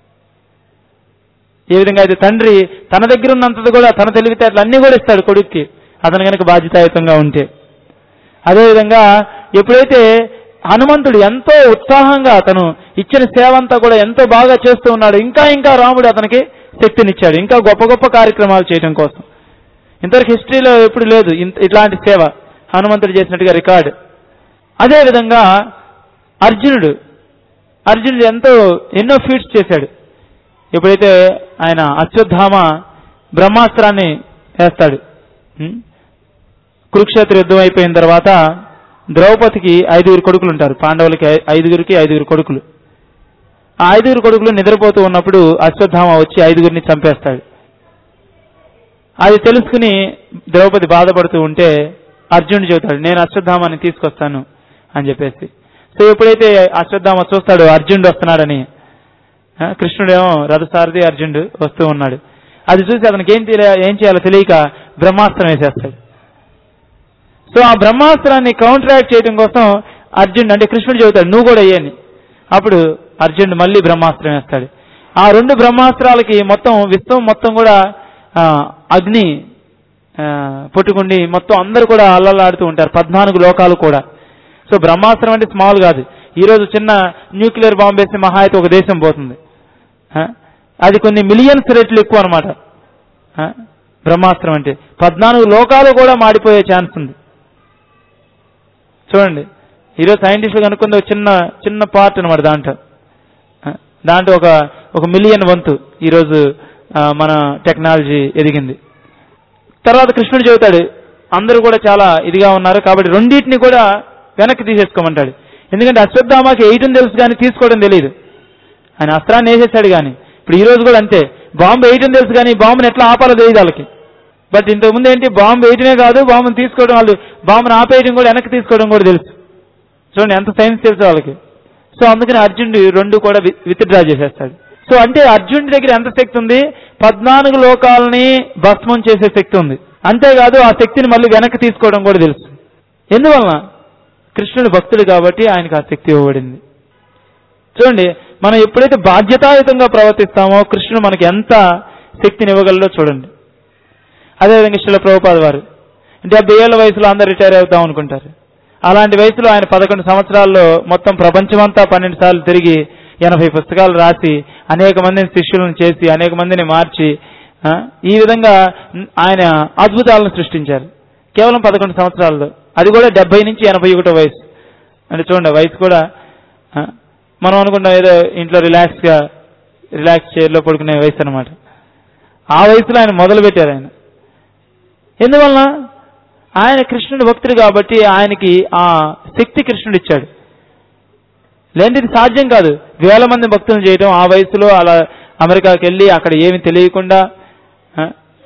ఏ విధంగా అయితే తండ్రి తన దగ్గర ఉన్నంతది కూడా తన తెలివితేటలు అన్ని కూడా ఇస్తాడు కొడుక్కి అతను కనుక బాధ్యతాయుతంగా ఉంటే అదేవిధంగా ఎప్పుడైతే హనుమంతుడు ఎంతో ఉత్సాహంగా అతను ఇచ్చిన సేవ అంతా కూడా ఎంతో బాగా చేస్తూ ఉన్నాడు ఇంకా ఇంకా రాముడు అతనికి శక్తినిచ్చాడు ఇంకా గొప్ప గొప్ప కార్యక్రమాలు చేయడం కోసం ఇంతవరకు హిస్టరీలో ఎప్పుడు లేదు ఇంత- ఇట్లాంటి సేవ హనుమంతుడు చేసినట్టుగా రికార్డు అదేవిధంగా అర్జునుడు అర్జునుడు ఎంతో ఎన్నో ఫీట్స్ చేశాడు ఎప్పుడైతే ఆయన అశ్వత్థామ బ్రహ్మాస్త్రాన్ని వేస్తాడు ఉం? కురుక్షేత్ర యుద్ధం అయిపోయిన తర్వాత ద్రౌపదికి ఐదుగురు కొడుకులు ఉంటారు పాండవులకి ఐ- ఐదుగురికి ఐదుగురు కొడుకులు ఆ ఐదుగురు కొడుకులు నిద్రపోతూ ఉన్నప్పుడు అశ్వత్థామ వచ్చి ఐదుగురిని చంపేస్తాడు అది తెలుసుకుని ద్రౌపది బాధపడుతూ ఉంటే అర్జునుడు చెబుతాడు నేను అశ్వత్థామాన్ని తీసుకొస్తాను అని చెప్పేసి సో ఎప్పుడైతే అశ్వత్థామ చూస్తాడు అర్జునుడు వస్తున్నాడని ఆ, కృష్ణుడేమో రథసారథి అర్జునుడు వస్తూ ఉన్నాడు అది చూసి అతనికి ఏం తెలియ ఏం చేయాలో తెలియక బ్రహ్మాస్త్రం వేసేస్తాడు సో ఆ బ్రహ్మాస్త్రాన్ని కౌంటరాక్ట్ చేయడం కోసం అర్జునుడు అంటే కృష్ణుడు చెబుతాడు నువ్వు కూడా అయ్యని అప్పుడు అర్జునుడు మళ్ళీ బ్రహ్మాస్త్రం వేస్తాడు ఆ రెండు బ్రహ్మాస్త్రాలకి మొత్తం విశ్వం మొత్తం కూడా ఆ, అగ్ని ఆ, పుట్టుకుండి మొత్తం అందరూ కూడా అల్లలాడుతూ ఉంటారు పద్నాలుగు లోకాలు కూడా సో బ్రహ్మాస్త్రం అంటే స్మాల్ కాదు ఈ రోజు చిన్న న్యూక్లియర్ బాంబ్ వేస్తే మహా అయితే ఒక దేశం పోతుంది ఆ, అది కొన్ని మిలియన్స్ రెట్లు ఎక్కువ అనమాట బ్రహ్మాస్త్రం అంటే పద్నాలుగు లోకాలు కూడా మాడిపోయే ఛాన్స్ ఉంది చూడండి ఈరోజు సైంటిస్టులు కనుక్కుంది ఒక చిన్న చిన్న పార్ట్ అనమాట దాంట్లో ఆ, దాంట్లో ఒక ఒక మిలియన్ వంతు ఈరోజు ఆ, మన టెక్నాలజీ ఎదిగింది తర్వాత కృష్ణుడు చెబుతాడు అందరూ కూడా చాలా ఇదిగా ఉన్నారు కాబట్టి రెండింటిని కూడా వెనక్కి తీసేసుకోమంటాడు ఎందుకంటే అశ్వత్థామాకి వేయటం తెలుసు కానీ తీసుకోవడం తెలియదు ఆయన అస్త్రాన్ని వేసేసాడు కానీ ఇప్పుడు ఈ రోజు కూడా అంతే బాంబు వేయటం తెలుసు కానీ బాంబుని ఎట్లా ఆపాలో తెలియదు వాళ్ళకి బట్ ఇంతకుముందు ఏంటి బాంబు వేయటమే కాదు బాంబుని తీసుకోవడం వాళ్ళు బాంబుని ఆపేయడం కూడా వెనక్కి తీసుకోవడం కూడా తెలుసు చూడండి ఎంత సైన్స్ తెలుసు వాళ్ళకి సో అందుకని అర్జునుడు రెండు కూడా విత్డ్రా చేసేస్తాడు సో అంటే అర్జునుడి దగ్గర ఎంత శక్తి ఉంది పద్నాలుగు లోకాలని భస్మం చేసే శక్తి ఉంది అంతేకాదు ఆ శక్తిని మళ్ళీ వెనక్కి తీసుకోవడం కూడా తెలుసు ఎందువలన కృష్ణుడు భక్తుడు కాబట్టి ఆయనకు ఆ శక్తి ఇవ్వబడింది చూడండి మనం ఎప్పుడైతే బాధ్యతాయుతంగా ప్రవర్తిస్తామో కృష్ణుడు మనకి ఎంత శక్తిని ఇవ్వగలడో చూడండి అదేవిధంగా శిల ప్రభుపాద వారు డెబ్బై ఏళ్ల వయసులో అందరు రిటైర్ అవుతాం అనుకుంటారు అలాంటి వయసులో ఆయన పదకొండు సంవత్సరాల్లో మొత్తం ప్రపంచమంతా పన్నెండు సార్లు తిరిగి ఎనభై పుస్తకాలు రాసి అనేక మందిని శిష్యులను చేసి అనేక మందిని మార్చి ఆ, ఈ విధంగా ఆయన అద్భుతాలను సృష్టించారు కేవలం పదకొండు సంవత్సరాల్లో అది కూడా డెబ్బై నుంచి ఎనభై ఒకటో వయసు అంటే చూడండి వయసు కూడా ఆ, మనం అనుకుంటాం ఏదో ఇంట్లో రిలాక్స్ గా రిలాక్స్ చైర్లో పడుకునే వయసు అనమాట ఆ వయసులో ఆయన మొదలు పెట్టారు ఆయన ఎందువలన ఆయన కృష్ణుడి భక్తుడు కాబట్టి ఆయనకి ఆ శక్తి కృష్ణుడు ఇచ్చాడు లేదంటే ఇది సాధ్యం కాదు వేల మంది భక్తులను చేయడం ఆ వయసులో అలా అమెరికాకి వెళ్ళి అక్కడ ఏమి తెలియకుండా ఆ,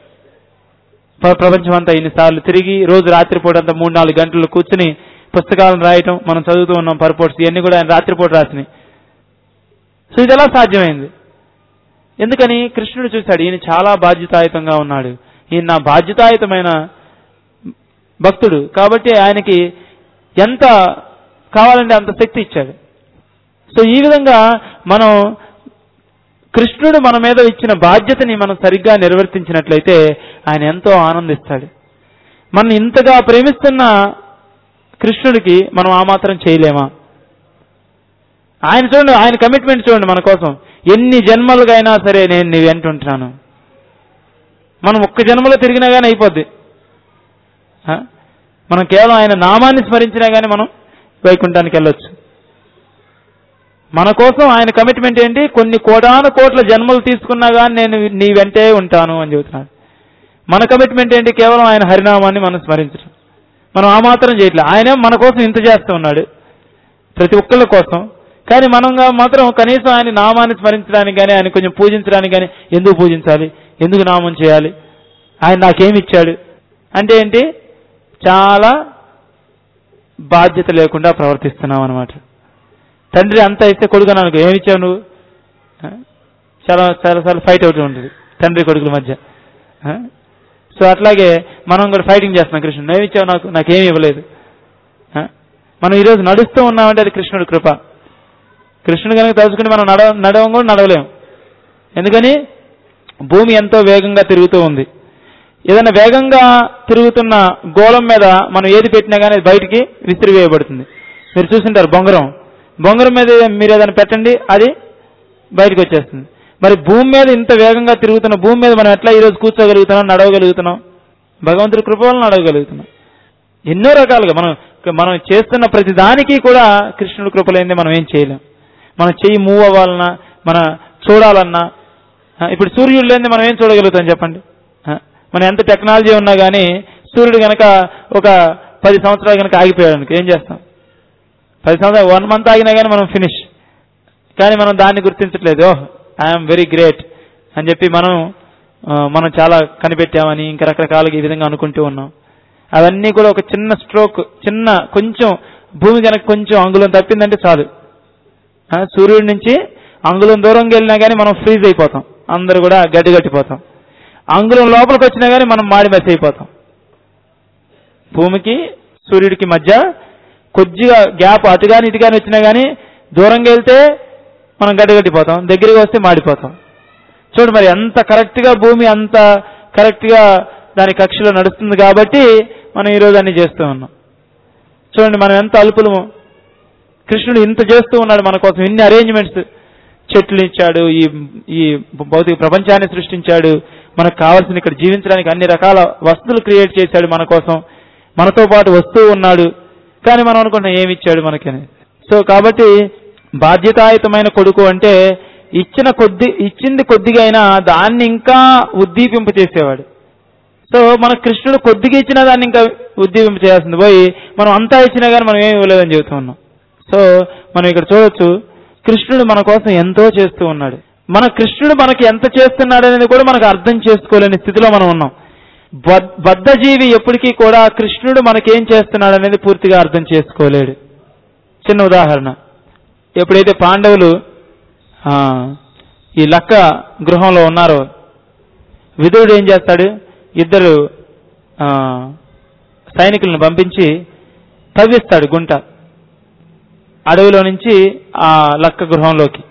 ప్ర- ప్రపంచం అంతా ఇన్నిసార్లు తిరిగి రోజు రాత్రిపూట అంతా మూడు నాలుగు గంటలు కూర్చుని పుస్తకాలను రాయటం మనం చదువుతూ ఉన్నాం పర్పోర్ట్స్ ఇవన్నీ కూడా ఆయన రాత్రిపూట రాసినాయి సో ఇది ఎలా సాధ్యమైంది ఎందుకని కృష్ణుడు చూశాడు ఈయన చాలా బాధ్యతాయుతంగా ఉన్నాడు ఈయన నా బాధ్యతాయుతమైన భక్తుడు కాబట్టి ఆయనకి ఎంత కావాలంటే అంత శక్తి ఇచ్చాడు సో ఈ విధంగా మనం కృష్ణుడు మన మీద ఇచ్చిన బాధ్యతని మనం సరిగ్గా నిర్వర్తించినట్లయితే ఆయన ఎంతో ఆనందిస్తాడు మనం ఇంతగా ప్రేమిస్తున్న కృష్ణుడికి మనం ఆ మాత్రం చేయలేమా ఆయన చూడండి ఆయన కమిట్మెంట్ చూడండి మన కోసం ఎన్ని జన్మలుగైనా సరే నేను నీ వెంట ఉంటున్నాను మనం ఒక్క జన్మలో తిరిగినా కానీ అయిపోద్ది ఆ? మనం కేవలం ఆయన నామాన్ని స్మరించినా కానీ మనం వైకుంఠానికి వెళ్ళొచ్చు మన కోసం ఆయన కమిట్మెంట్ ఏంటి కొన్ని కోటాను కోట్ల జన్మలు తీసుకున్నా కానీ నేను నీ వెంటే ఉంటాను అని చెబుతున్నాడు మన కమిట్మెంట్ ఏంటి కేవలం ఆయన హరినామాన్ని మనం స్మరించడం మనం ఆ మాత్రం చేయట్లేదు ఆయన మన కోసం ఇంత చేస్తూ ఉన్నాడు ప్రతి ఒక్కళ్ళ కోసం కానీ మనంగా మాత్రం కనీసం ఆయన నామాన్ని స్మరించడానికి కానీ ఆయన కొంచెం పూజించడానికి కానీ ఎందుకు పూజించాలి ఎందుకు నామం చేయాలి ఆయన నాకేమి ఇచ్చాడు అంటే ఏంటి చాలా బాధ్యత లేకుండా ప్రవర్తిస్తున్నాం అనమాట తండ్రి అంతా ఇస్తే కొడుకు అనుకో ఏమి ఇచ్చావు నువ్వు ఆ? చాలా చాలాసార్లు ఫైట్ అవుతూ ఉంటుంది తండ్రి కొడుకుల మధ్య ఆ? సో అట్లాగే మనం కూడా ఫైటింగ్ చేస్తున్నాం కృష్ణుడు ఏమి ఇచ్చావు నాకు నాకేమి ఇవ్వలేదు ఆ? మనం ఈరోజు నడుస్తూ ఉన్నామంటే అది కృష్ణుడి కృప కృష్ణుడు కనుక తలుచుకుని మనం నడవ నడవం కూడా నడవలేం ఎందుకని భూమి ఎంతో వేగంగా తిరుగుతూ ఉంది ఏదైనా వేగంగా తిరుగుతున్న గోళం మీద మనం ఏది పెట్టినా కానీ అది బయటికి విసిరివేయబడుతుంది మీరు చూసింటారు బొంగరం బొంగరం మీద మీరు ఏదైనా పెట్టండి అది బయటకు వచ్చేస్తుంది మరి భూమి మీద ఇంత వేగంగా తిరుగుతున్న భూమి మీద మనం ఎట్లా ఈరోజు కూర్చోగలుగుతున్నాం నడవగలుగుతున్నాం భగవంతుడి కృప వల్ల నడవగలుగుతున్నాం ఎన్నో రకాలుగా మనం మనం చేస్తున్న ప్రతి దానికి కూడా కృష్ణుడి కృప లేనిదే మనం ఏం చేయలేం మన చెయ్యి మూవ్ అవ్వాలన్నా మన చూడాలన్నా ఆ, ఇప్పుడు సూర్యుడు లేనిదే మనం ఏం చూడగలుగుతాం చెప్పండి ఆ, మనం ఎంత టెక్నాలజీ ఉన్నా కానీ సూర్యుడు గనక ఒక పది సంవత్సరాలు గనక ఆగిపోయాడు అనుకో ఏం చేస్తాం పది సంవత్సరాలు వన్ మంత్ ఆగినా కానీ మనం ఫినిష్ కానీ మనం దాన్ని గుర్తించట్లేదు ఓహ్ ఐఎమ్ వెరీ గ్రేట్ అని చెప్పి మనం ఆ, మనం చాలా కనిపెట్టామని ఇంకా రకరకాలుగా ఈ విధంగా అనుకుంటూ ఉన్నాం అవన్నీ కూడా ఒక చిన్న స్ట్రోక్ చిన్న కొంచెం భూమి కనుక కొంచెం అంగుళం తప్పిందంటే చాలు ఆ, సూర్యుడి నుంచి అంగుళం దూరంగా వెళ్ళినా కానీ మనం ఫ్రీజ్ అయిపోతాం అందరూ కూడా గడ్డి గట్టిపోతాం అంగుళం లోపలికి వచ్చినా కానీ మనం మాడి మెస్ అయిపోతాం భూమికి సూర్యుడికి మధ్య కొద్దిగా గ్యాప్ అటు కానీ ఇటు కానీ వచ్చినా కానీ దూరంగా వెళ్తే మనం గడ్డగట్టిపోతాం దగ్గరికి వస్తే మాడిపోతాం చూడు మరి ఎంత కరెక్ట్ గా భూమి అంత కరెక్ట్ గా దాని కక్షలో నడుస్తుంది కాబట్టి మనం ఈరోజు అన్ని చేస్తూ ఉన్నాం చూడండి మనం ఎంత అల్పులము కృష్ణుడు ఇంత చేస్తూ ఉన్నాడు మన కోసం ఇన్ని అరేంజ్మెంట్స్ చెట్లు ఇచ్చాడు ఈ ఈ భౌతిక ప్రపంచాన్ని సృష్టించాడు మనకు కావాల్సిన ఇక్కడ జీవించడానికి అన్ని రకాల వస్తువులు క్రియేట్ చేశాడు మన కోసం మనతో పాటు వస్తూ ఉన్నాడు కానీ మనం అనుకుంటాం ఏమి ఇచ్చాడు మనకని సో కాబట్టి బాధ్యతాయుతమైన కొడుకు అంటే ఇచ్చిన కొద్ది ఇచ్చింది కొద్దిగా అయినా దాన్ని ఇంకా ఉద్దీపింప చేసేవాడు సో మన కృష్ణుడు కొద్దిగా ఇచ్చినా దాన్ని ఇంకా ఉద్దీపింప చేయాల్సింది పోయి మనం అంతా ఇచ్చినా కానీ మనం ఏమి ఇవ్వలేదని చెబుతూ ఉన్నాం సో మనం ఇక్కడ చూడొచ్చు కృష్ణుడు మన కోసం ఎంతో చేస్తూ ఉన్నాడు మన కృష్ణుడు మనకి ఎంత చేస్తున్నాడు అనేది కూడా మనకు అర్థం చేసుకోలేని స్థితిలో మనం ఉన్నాం బద్- బద్ధజీవి ఎప్పటికీ కూడా కృష్ణుడు మనకేం చేస్తున్నాడు అనేది పూర్తిగా అర్థం చేసుకోలేడు చిన్న ఉదాహరణ ఎప్పుడైతే పాండవులు ఆ, ఈ లక్క గృహంలో ఉన్నారో విదురుడు ఏం చేస్తాడు ఇద్దరు ఆ, సైనికులను పంపించి తవ్విస్తాడు గుంట అడవిలో నుంచి ఆ లక్క గృహంలోకి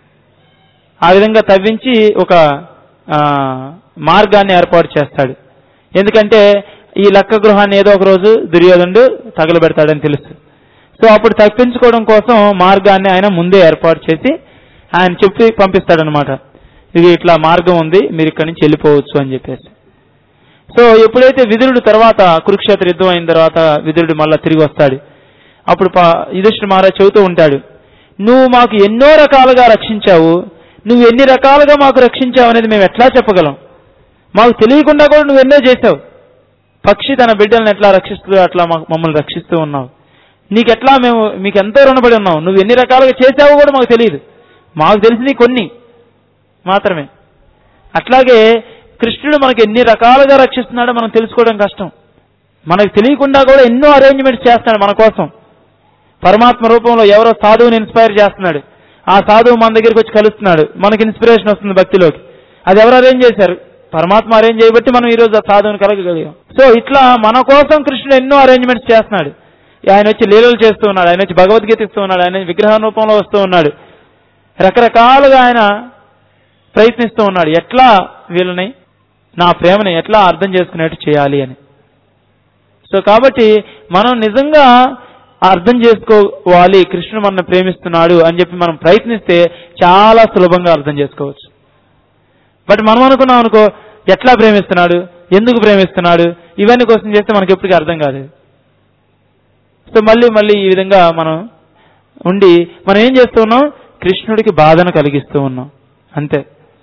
ఆ విధంగా తవ్వించి ఒక ఆ, మార్గాన్ని ఏర్పాటు చేస్తాడు ఎందుకంటే ఈ లక్క గృహాన్ని ఏదో ఒక రోజు దుర్యోధనుడు తగలబెడతాడని తెలుసు సో అప్పుడు తప్పించుకోవడం కోసం మార్గాన్ని ఆయన ముందే ఏర్పాటు చేసి ఆయన చెప్పి పంపిస్తాడనమాట ఇది ఇట్లా మార్గం ఉంది మీరు ఇక్కడి నుంచి వెళ్ళిపోవచ్చు అని చెప్పేసి సో ఎప్పుడైతే విదురుడు తర్వాత కురుక్షేత్ర యుద్ధం అయిన తర్వాత విదురుడు మళ్ళా తిరిగి వస్తాడు అప్పుడు పా- యుధిష్ఠిర మహారాజ్ చెబుతూ ఉంటాడు నువ్వు మాకు ఎన్నో రకాలుగా రక్షించావు నువ్వు ఎన్ని రకాలుగా మాకు రక్షించావు అనేది మేము ఎట్లా చెప్పగలం మాకు తెలియకుండా కూడా నువ్వు ఎన్నో చేసావు పక్షి తన బిడ్డలను ఎట్లా రక్షిస్తుందో అట్లా మాకు మమ్మల్ని రక్షిస్తూ ఉన్నావు నీకెట్లా మేము మీకు ఎంతో రుణపడి ఉన్నావు నువ్వు ఎన్ని రకాలుగా చేసావో కూడా మాకు తెలియదు మాకు తెలిసినవి కొన్ని మాత్రమే అట్లాగే కృష్ణుడు మనకి ఎన్ని రకాలుగా రక్షిస్తున్నాడో మనం తెలుసుకోవడం కష్టం మనకు తెలియకుండా కూడా ఎన్నో అరేంజ్మెంట్స్ చేస్తున్నాడు మన కోసం పరమాత్మ రూపంలో ఎవరో సాధువుని ఇన్స్పైర్ చేస్తున్నాడు ఆ సాధువు మన దగ్గరికి వచ్చి కలుస్తున్నాడు మనకి ఇన్స్పిరేషన్ వస్తుంది భక్తిలోకి అది ఎవరు అరేంజ్ చేశారు పరమాత్మ అరేంజ్ చేయబట్టి మనం ఈ రోజు ఆ సాధువుని కలగగలిగాం సో ఇట్లా మన కోసం కృష్ణుడు ఎన్నో అరేంజ్మెంట్స్ చేస్తున్నాడు ఆయన వచ్చి లీలలు చేస్తూ ఉన్నాడు ఆయన వచ్చి భగవద్గీత ఇస్తూ ఉన్నాడు ఆయన విగ్రహ రూపంలో వస్తూ ఉన్నాడు రకరకాలుగా ఆయన ప్రయత్నిస్తూ ఉన్నాడు ఎట్లా వీళ్ళని నా ప్రేమని ఎట్లా అర్థం చేసుకునేట్టు చేయాలి అని సో కాబట్టి మనం నిజంగా అర్థం చేసుకోవాలి కృష్ణుడు మనల్ని ప్రేమిస్తున్నాడు అని చెప్పి మనం ప్రయత్నిస్తే చాలా సులభంగా అర్థం చేసుకోవచ్చు బట్ మనం అనుకున్నాం అనుకో ఎట్లా ప్రేమిస్తున్నాడు ఎందుకు ప్రేమిస్తున్నాడు ఇవన్నీ క్వశ్చన్ చేస్తే మనకి ఎప్పటికీ అర్థం కాదు సో మళ్ళీ మళ్ళీ ఈ విధంగా మనం ఉండి మనం ఏం చేస్తూ ఉన్నాం కృష్ణుడికి బాధను కలిగిస్తూ ఉన్నాం అంతే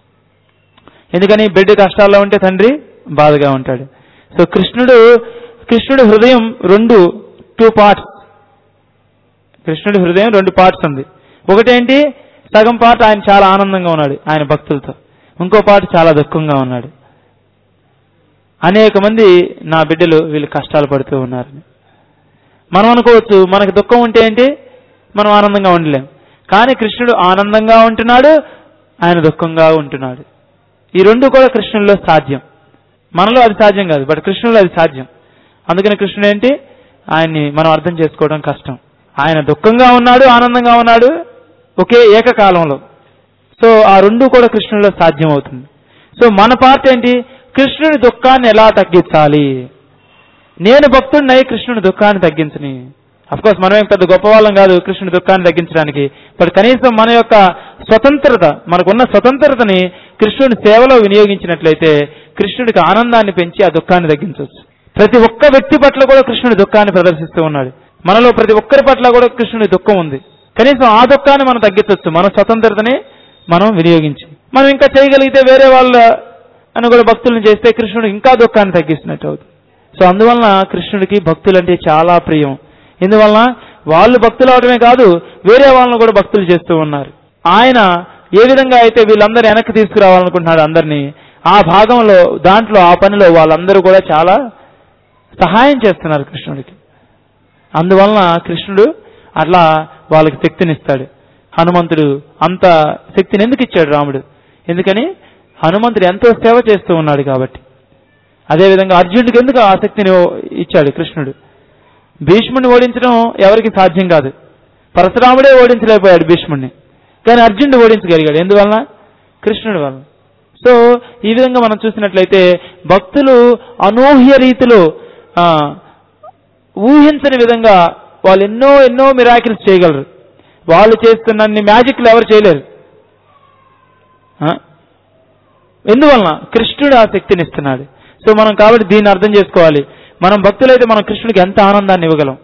ఎందుకని బిడ్డ కష్టాల్లో ఉంటే తండ్రి బాధగా ఉంటాడు సో కృష్ణుడు కృష్ణుడి హృదయం రెండు టూ పార్ట్స్ కృష్ణుడి హృదయం రెండు పార్ట్స్ ఉంది ఒకటేంటి సగం పార్ట్ ఆయన చాలా ఆనందంగా ఉన్నాడు ఆయన భక్తులతో ఇంకో పార్ట్ చాలా దుఃఖంగా ఉన్నాడు అనేక మంది నా బిడ్డలు వీళ్ళు కష్టాలు పడుతూ ఉన్నారని మనం అనుకోవచ్చు మనకు దుఃఖం ఉంటే ఏంటి మనం ఆనందంగా ఉండలేం కానీ కృష్ణుడు ఆనందంగా ఉంటున్నాడు ఆయన దుఃఖంగా ఉంటున్నాడు ఈ రెండు కూడా కృష్ణుల్లో సాధ్యం మనలో అది సాధ్యం కాదు బట్ కృష్ణులో అది సాధ్యం అందుకని కృష్ణుడు ఏంటి ఆయన్ని మనం అర్థం చేసుకోవడం కష్టం ఆయన దుఃఖంగా ఉన్నాడు ఆనందంగా ఉన్నాడు ఒకే ఏకకాలంలో సో ఆ రెండు కూడా కృష్ణులో సాధ్యం అవుతుంది సో మన పార్ట్ ఏంటి కృష్ణుడి దుఃఖాన్ని ఎలా తగ్గించాలి నేను భక్తుడినై కృష్ణుడి దుఃఖాన్ని తగ్గించని కోర్స్ మనం ఏం పెద్ద గొప్ప వాళ్ళం కాదు కృష్ణుడి దుఃఖాన్ని తగ్గించడానికి బట్ కనీసం మన యొక్క స్వతంత్రత మనకున్న స్వతంత్రతని కృష్ణుడి సేవలో వినియోగించినట్లయితే కృష్ణుడికి ఆనందాన్ని పెంచి ఆ దుఃఖాన్ని తగ్గించవచ్చు ప్రతి ఒక్క వ్యక్తి పట్ల కూడా కృష్ణుడి దుఃఖాన్ని ప్రదర్శిస్తూ ఉన్నాడు మనలో ప్రతి ఒక్కరి పట్ల కూడా కృష్ణుడి దుఃఖం ఉంది కనీసం ఆ దుఃఖాన్ని మనం తగ్గించవచ్చు మన స్వతంత్రతని మనం వినియోగించి మనం ఇంకా చేయగలిగితే వేరే వాళ్ళ అని కూడా భక్తులను చేస్తే కృష్ణుడు ఇంకా దుఃఖాన్ని తగ్గిస్తున్నట్టు అవుతుంది సో అందువలన కృష్ణుడికి భక్తులంటే చాలా ప్రియం ఎందువలన వాళ్ళు భక్తులు అవడమే కాదు వేరే వాళ్ళని కూడా భక్తులు చేస్తూ ఉన్నారు ఆయన ఏ విధంగా అయితే వీళ్ళందరూ వెనక్కి తీసుకురావాలనుకుంటున్నాడు అందరినీ ఆ భాగంలో దాంట్లో ఆ పనిలో వాళ్ళందరూ కూడా చాలా సహాయం చేస్తున్నారు కృష్ణుడికి అందువలన కృష్ణుడు అట్లా వాళ్ళకి శక్తినిస్తాడు హనుమంతుడు అంత శక్తిని ఎందుకు ఇచ్చాడు రాముడు ఎందుకని హనుమంతుడు ఎంతో సేవ చేస్తూ ఉన్నాడు కాబట్టి అదేవిధంగా అర్జునుడికి ఎందుకు ఆ శక్తిని ఇచ్చాడు కృష్ణుడు భీష్ముడిని ఓడించడం ఎవరికి సాధ్యం కాదు పరశురాముడే ఓడించలేకపోయాడు భీష్ముడిని కానీ అర్జునుడు ఓడించగలిగాడు ఎందువలన కృష్ణుడి వలన సో ఈ విధంగా మనం చూసినట్లయితే భక్తులు అనూహ్య రీతిలో ఆ, ఊహించని విధంగా వాళ్ళు ఎన్నో ఎన్నో మిరాకిల్స్ చేయగలరు వాళ్ళు చేస్తున్నన్ని మ్యాజిక్లు ఎవరు చేయలేరు ఆ? ఎందువలన కృష్ణుడు ఆ శక్తిని ఇస్తున్నాడు సో మనం కాబట్టి దీన్ని అర్థం చేసుకోవాలి మనం భక్తులైతే మనం కృష్ణుడికి ఎంత ఆనందాన్ని ఇవ్వగలం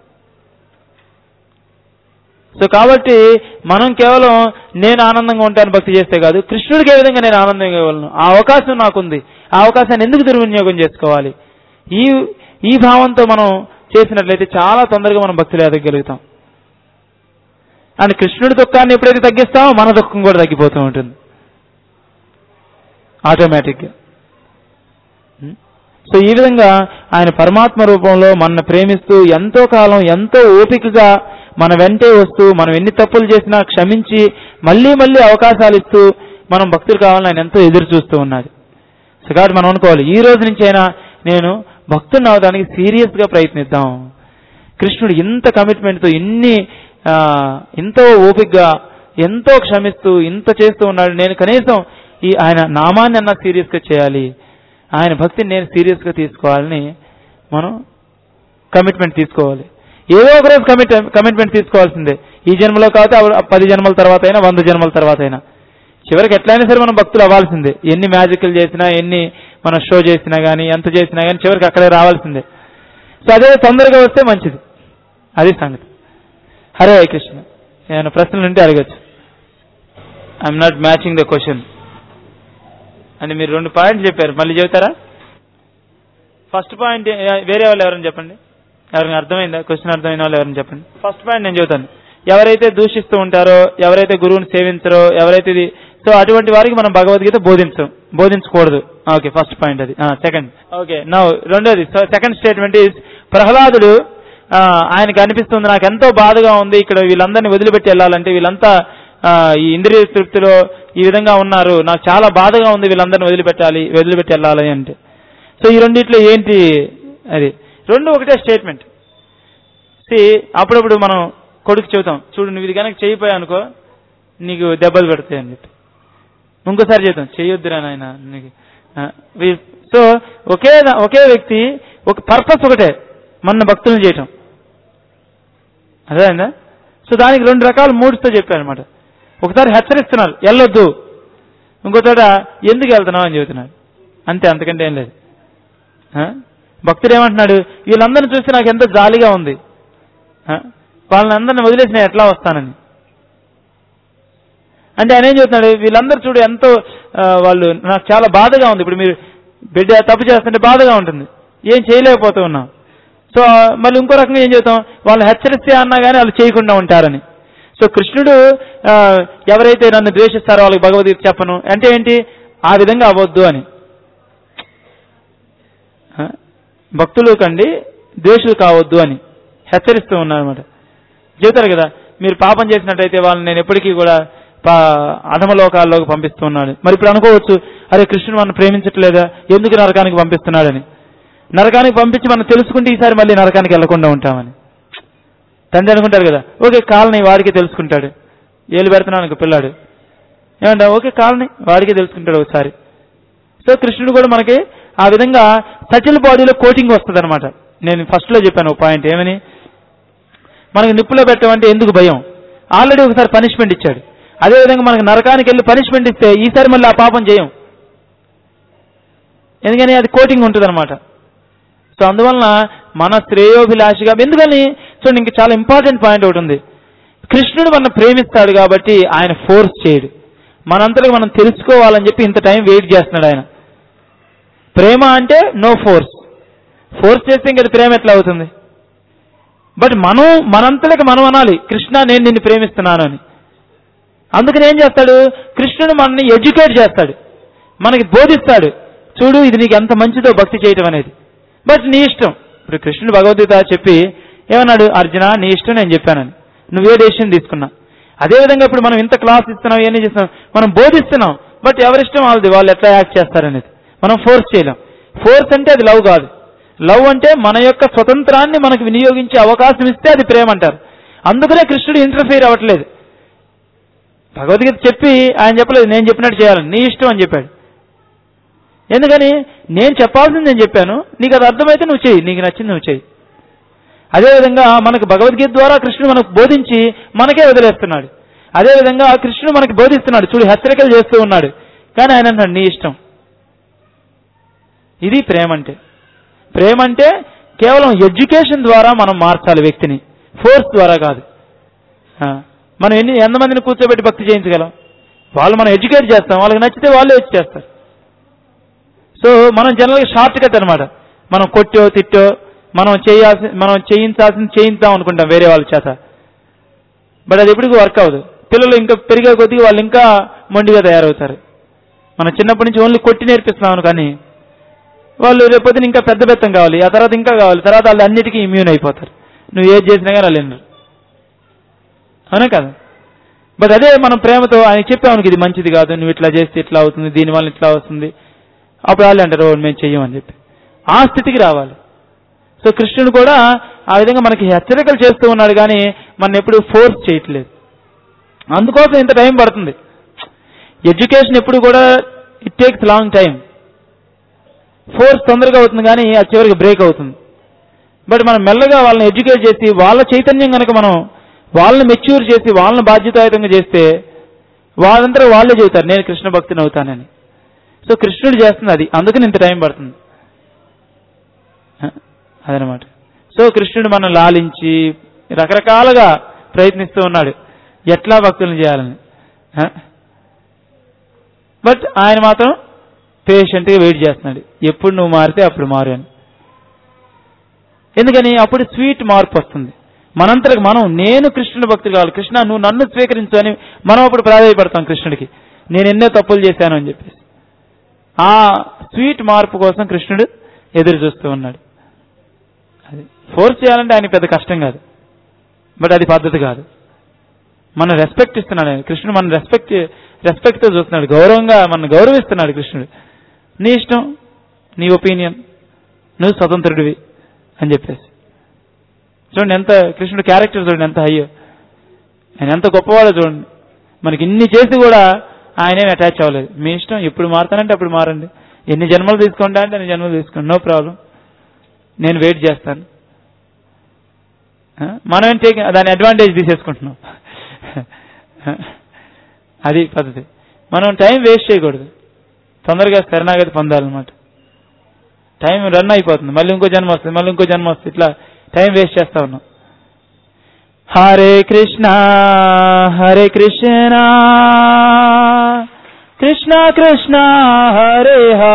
సో కాబట్టి మనం కేవలం నేను ఆనందంగా ఉంటాను భక్తి చేస్తే కాదు కృష్ణుడికి ఏ విధంగా నేను ఆనందంగా ఇవ్వగలను ఆ అవకాశం నాకుంది ఆ అవకాశాన్ని ఎందుకు దుర్వినియోగం చేసుకోవాలి ఈ ఈ భావంతో మనం చేసినట్లయితే చాలా తొందరగా మనం భక్తులు ఎదగలుగుతాం అండ్ కృష్ణుడి దుఃఖాన్ని ఎప్పుడైతే తగ్గిస్తామో మన దుఃఖం కూడా తగ్గిపోతూ ఉంటుంది ఆటోమేటిక్గా ఉం? సో ఈ విధంగా ఆయన పరమాత్మ రూపంలో మన ప్రేమిస్తూ ఎంతో కాలం ఎంతో ఓపికగా మన వెంటే వస్తూ మనం ఎన్ని తప్పులు చేసినా క్షమించి మళ్ళీ మళ్ళీ అవకాశాలు ఇస్తూ మనం భక్తులు కావాలని ఆయన ఎంతో ఎదురు చూస్తూ ఉన్నాడు సో కాబట్టి మనం అనుకోవాలి ఈ రోజు నుంచి అయినా నేను భక్తుని అవడానికి సీరియస్ గా ప్రయత్నిద్దాం కృష్ణుడు ఇంత కమిట్మెంట్తో ఇన్ని ఆ, ఎంతో ఓపికగా ఎంతో క్షమిస్తూ ఇంత చేస్తూ ఉన్నాడు నేను కనీసం ఈ ఆయన నామాన్ని అన్నా సీరియస్ గా చేయాలి ఆయన భక్తిని నేను సీరియస్ గా తీసుకోవాలని మనం కమిట్మెంట్ తీసుకోవాలి ఏదో ఒక రోజు కమిట్ కమిట్మెంట్ తీసుకోవాల్సిందే ఈ జన్మలో కాకపోతే ఆ పది జన్మల తర్వాత అయినా వంద జన్మల తర్వాత అయినా చివరికి ఎట్లయినా సరే మనం భక్తులు అవ్వాల్సిందే ఎన్ని మ్యాజిక్లు చేసినా ఎన్ని మనం షో చేసినా కానీ ఎంత చేసినా కానీ చివరికి అక్కడే రావాల్సిందే సో అదే తొందరగా వస్తే మంచిది అది సంగతి హరే కృష్ణ ఏమైనా ప్రశ్నలు ఉంటే అడగచ్చు I'm not matching the question అని మీరు రెండు పాయింట్లు చెప్పారు మళ్ళీ చెబుతారా ఫస్ట్ పాయింట్ వేరే వాళ్ళు ఎవరైనా చెప్పండి ఎవరైనా అర్థమైందా క్వశ్చన్ అర్థమైన వాళ్ళు ఎవరైనా చెప్పండి ఫస్ట్ పాయింట్ నేను చెబుతాను ఎవరైతే దూషిస్తూ ఉంటారో ఎవరైతే గురువుని సేవించరో ఎవరైతే ఇది సో అటువంటి వారికి మనం భగవద్గీత బోధించం బోధించకూడదు ఓకే ఫస్ట్ పాయింట్ అది సెకండ్ ఓకే నౌ రెండోది సో సెకండ్ స్టేట్మెంట్ ఈజ్ ప్రహ్లాదుడు ఆ, ఆయనకి అనిపిస్తుంది నాకు ఎంతో బాధగా ఉంది ఇక్కడ వీళ్ళందరినీ వదిలిపెట్టి వెళ్ళాలంటే వీళ్ళంతా ఆ, ఈ ఇంద్రియ తృప్తిలో ఈ విధంగా ఉన్నారు నాకు చాలా బాధగా ఉంది వీళ్ళందరినీ వదిలిపెట్టాలి వదిలిపెట్టి వెళ్ళాలి అంటే సో ఈ రెండిట్లో ఏంటి అది రెండు ఒకటే స్టేట్మెంట్ సి అప్పుడప్పుడు మనం కొడుకు చెబుతాం చూడు నువ్వు ఇది కనుక చేయిపోయా అనుకో నీకు దెబ్బలు పెడతాయి అని చెప్పి ఇంకోసారి చెబుతాం చేయొద్దురా నాయన నీకు ఆ, వీ- సో ఒకే దా- ఒకే వ్యక్తి ఒక పర్పస్ ఒకటే మన భక్తులను చేయటం అదేందా సో దానికి రెండు రకాల మూడ్స్తో చెప్పారనమాట ఒకసారి హెచ్చరిస్తున్నారు వెళ్ళొద్దు ఇంకో చోట ఎందుకు వెళ్తున్నావు అని చెబుతున్నాడు అంతే అంతకంటే ఏం లేదు ఆ? భక్తుడు ఏమంటున్నాడు వీళ్ళందరిని చూస్తే నాకు ఎంతో జాలిగా ఉంది ఆ? వాళ్ళని అందరిని వదిలేసి నేను ఎట్లా వస్తానని అంటే ఆయన ఏం చెబుతున్నాడు వీళ్ళందరూ చూడు ఎంతో ఆ, వాళ్ళు నాకు చాలా బాధగా ఉంది ఇప్పుడు మీరు బిడ్డ తప్పు చేస్తుంటే బాధగా ఉంటుంది ఏం చేయలేకపోతూ ఉన్నాం సో మళ్ళీ ఇంకో రకంగా ఏం చెబుతాం వాళ్ళని హెచ్చరిస్తే అన్నా కానీ వాళ్ళు చేయకుండా ఉంటారని సో కృష్ణుడు ఆ, ఎవరైతే నన్ను ద్వేషిస్తారో వాళ్ళకి భగవద్గీత చెప్పను అంటే ఏంటి ఆ విధంగా అవ్వద్దు అని ఆ? భక్తులు కండి ద్వేషులు కావద్దు అని హెచ్చరిస్తూ ఉన్నారన్నమాట చెబుతారు కదా మీరు పాపం చేసినట్టయితే వాళ్ళని నేను ఎప్పటికీ కూడా పా అధమలోకాల్లోకి పంపిస్తున్నాడు మరి ఇప్పుడు అనుకోవచ్చు అరే కృష్ణుడు మనం ప్రేమించట్లేదా ఎందుకు నరకానికి పంపిస్తున్నాడని నరకానికి పంపించి మనం తెలుసుకుంటే ఈసారి మళ్ళీ నరకానికి వెళ్లకుండా ఉంటామని తండ్రి అనుకుంటారు కదా ఓకే కాలని వాడికి తెలుసుకుంటాడు ఏళ్ళు పెడుతున్నాను అనుకో పిల్లాడు ఏమంటా ఓకే కాలని వాడికి తెలుసుకుంటాడు ఒకసారి సో కృష్ణుడు కూడా మనకి ఆ విధంగా సచిల్ బాడీలో కోటింగ్ వస్తుంది అనమాట నేను ఫస్ట్ లో చెప్పాను ఒక పాయింట్ ఏమని మనకి నిప్పులో పెట్టమంటే ఎందుకు భయం ఆల్రెడీ ఒకసారి పనిష్మెంట్ ఇచ్చాడు అదేవిధంగా మనకి నరకానికి వెళ్ళి పనిష్మెంట్ ఇస్తే ఈసారి మళ్ళీ ఆ పాపం చేయం ఎందుకని అది కోటింగ్ ఉంటుంది అనమాట సో అందువలన మన శ్రేయోభిలాషిగా ఎందుకని చూడండి ఇంక చాలా ఇంపార్టెంట్ పాయింట్ ఒకటి ఉంది కృష్ణుడు మన ప్రేమిస్తాడు కాబట్టి ఆయన ఫోర్స్ చేయడు మనంతటికి మనం తెలుసుకోవాలని చెప్పి ఇంత టైం వెయిట్ చేస్తున్నాడు ఆయన ప్రేమ అంటే నో ఫోర్స్ ఫోర్స్ చేస్తే ఇంక అది ప్రేమ ఎట్లా అవుతుంది బట్ మనం మనంతలకు మనం అనాలి కృష్ణ నేను నిన్ను ప్రేమిస్తున్నాను అని అందుకని ఏం చేస్తాడు కృష్ణుడు మనల్ని ఎడ్యుకేట్ చేస్తాడు మనకి బోధిస్తాడు చూడు ఇది నీకు ఎంత మంచిదో భక్తి చేయటం అనేది బట్ నీ ఇష్టం ఇప్పుడు కృష్ణుడు భగవద్గీత చెప్పి ఏమన్నాడు అర్జున నీ ఇష్టం నేను చెప్పానని నువ్వే డెసిషన్ తీసుకున్నా అదేవిధంగా ఇప్పుడు మనం ఇంత క్లాస్ ఇస్తున్నాం ఇవన్నీ చేస్తున్నాం మనం బోధిస్తున్నాం బట్ ఎవరిష్టం వాళ్ళది వాళ్ళు ఎట్లా యాక్ట్ చేస్తారనేది మనం ఫోర్స్ చేయలేం ఫోర్స్ అంటే అది లవ్ కాదు లవ్ అంటే మన యొక్క స్వతంత్రాన్ని మనకు వినియోగించే అవకాశం ఇస్తే అది ప్రేమ అంటారు అందుకనే కృష్ణుడు ఇంటర్ఫీర్ అవ్వట్లేదు భగవద్గీత చెప్పి ఆయన చెప్పలేదు నేను చెప్పినట్టు చేయాలని నీ ఇష్టం అని చెప్పాడు ఎందుకని నేను చెప్పాల్సింది నేను చెప్పాను నీకు అది అర్థమైతే నువ్వు చెయ్యి నీకు నచ్చింది నువ్వు చెయ్యి అదేవిధంగా మనకు భగవద్గీత ద్వారా కృష్ణుడు మనకు బోధించి మనకే వదిలేస్తున్నాడు అదేవిధంగా కృష్ణుడు మనకి బోధిస్తున్నాడు చూడు హెచ్చరికలు చేస్తూ ఉన్నాడు కానీ ఆయన అంటున్నాడు నీ ఇష్టం ఇది ప్రేమ అంటే ప్రేమ అంటే కేవలం ఎడ్యుకేషన్ ద్వారా మనం మార్చాలి వ్యక్తిని ఫోర్స్ ద్వారా కాదు ఆ, మనం ఎన్ని ఎంతమందిని కూర్చోబెట్టి భక్తి చేయించగలం వాళ్ళు మనం ఎడ్యుకేట్ చేస్తాం వాళ్ళకి నచ్చితే వాళ్ళే వచ్చి చేస్తారు సో మనం జనరల్గా షార్ట్ కట్ అనమాట మనం కొట్టో తిట్టో మనం చేయాల్సి మనం చేయించాల్సింది చేయిద్దాం అనుకుంటాం వేరే వాళ్ళ చేత బట్ అది ఎప్పటికీ వర్క్ అవ్వదు పిల్లలు ఇంకా పెరిగే కొద్దిగా వాళ్ళు ఇంకా మొండిగా తయారవుతారు మనం చిన్నప్పటి నుంచి ఓన్లీ కొట్టి నేర్పిస్తున్నాం కానీ వాళ్ళు రేపొద్దున ఇంకా పెద్ద బెత్తం కావాలి ఆ తర్వాత ఇంకా కావాలి తర్వాత వాళ్ళు అన్నిటికీ ఇమ్యూన్ అయిపోతారు నువ్వు ఏది చేసినా కానీ వాళ్ళు వినరు అవునా కదా బట్ అదే మనం ప్రేమతో ఆయన చెప్పాము ఇది మంచిది కాదు నువ్వు ఇట్లా చేస్తే ఇట్లా అవుతుంది దీనివల్ల ఇట్లా వస్తుంది అప్పుడు వాళ్ళు అంటారు "ఓ, మేము చెయ్యమని చెప్పి ఆ స్థితికి రావాలి సో కృష్ణుడు కూడా ఆ విధంగా మనకి హెచ్చరికలు చేస్తూ ఉన్నాడు కానీ మన ఎప్పుడు ఫోర్స్ చేయట్లేదు అందుకోసం ఇంత టైం పడుతుంది ఎడ్యుకేషన్ ఎప్పుడు కూడా it takes long time force తొందరగా అవుతుంది కానీ అది చివరికి బ్రేక్ అవుతుంది బట్ మనం మెల్లగా వాళ్ళని ఎడ్యుకేట్ చేసి వాళ్ళ చైతన్యం కనుక మనం వాళ్ళని మెచ్యూర్ చేసి వాళ్ళని బాధ్యతాయుతంగా చేస్తే వాళ్ళంతా వాళ్ళే చెబుతారు నేను కృష్ణ భక్తిని అవుతానని సో కృష్ణుడు చేస్తుంది అది అందుకని ఇంత టైం పడుతుంది ఆ, అదనమాట సో కృష్ణుడు మనం లాలించి రకరకాలుగా ప్రయత్నిస్తూ ఉన్నాడు ఎట్లా భక్తులను చేయాలని ఆ? బట్ ఆయన మాత్రం పేషెంట్గా వెయిట్ చేస్తున్నాడు ఎప్పుడు నువ్వు మారితే అప్పుడు మారు అని ఎందుకని అప్పుడు స్వీట్ మార్పు వస్తుంది మనంతరకు మనం నేను కృష్ణుని భక్తులు కావాలి కృష్ణ నువ్వు నన్ను స్వీకరించు అని మనం అప్పుడు ప్రాధాయపడతాం కృష్ణుడికి నేను ఎన్నో తప్పులు చేశాను అని చెప్పేసి ఆ స్వీట్ మార్పు కోసం కృష్ణుడు ఎదురు చూస్తూ ఉన్నాడు అది ఫోర్స్ చేయాలంటే ఆయన పెద్ద కష్టం కాదు బట్ అది పద్ధతి కాదు మనం రెస్పెక్ట్ ఇస్తున్నాడు ఆయన కృష్ణుడు మన రెస్పెక్ట్ రెస్పెక్ట్తో చూస్తున్నాడు గౌరవంగా మన గౌరవిస్తున్నాడు కృష్ణుడు నీ ఇష్టం నీ ఒపీనియన్ నువ్వు స్వతంత్రుడివి అని చెప్పేసి చూడండి ఎంత కృష్ణుడు క్యారెక్టర్ చూడండి ఎంత హయ్యో ఆయన ఎంత గొప్పవాడో చూడండి మనకి ఇన్ని చేసి కూడా ఆయనేం అటాచ్ అవ్వలేదు మీ ఇష్టం ఎప్పుడు మారుతానంటే అప్పుడు మారండి ఎన్ని జన్మలు తీసుకుంటా అంటే అన్ని జన్మలు తీసుకోండి నో ప్రాబ్లం నేను వెయిట్ చేస్తాను ఆ? మనం ఏం టేక్ దాని అడ్వాంటేజ్ తీసేసుకుంటున్నాం అది పద్ధతి మనం టైం వేస్ట్ చేయకూడదు తొందరగా శరణాగతి పొందాలన్నమాట టైం రన్ అయిపోతుంది మళ్ళీ ఇంకో జన్మ వస్తుంది మళ్ళీ ఇంకో జన్మ వస్తుంది ఇట్లా టైం వేస్ట్ చేస్తా ఉన్నాం హరే కృష్ణ హరే కృష్ణ కృష్ణ కృష్ణ హరే హరే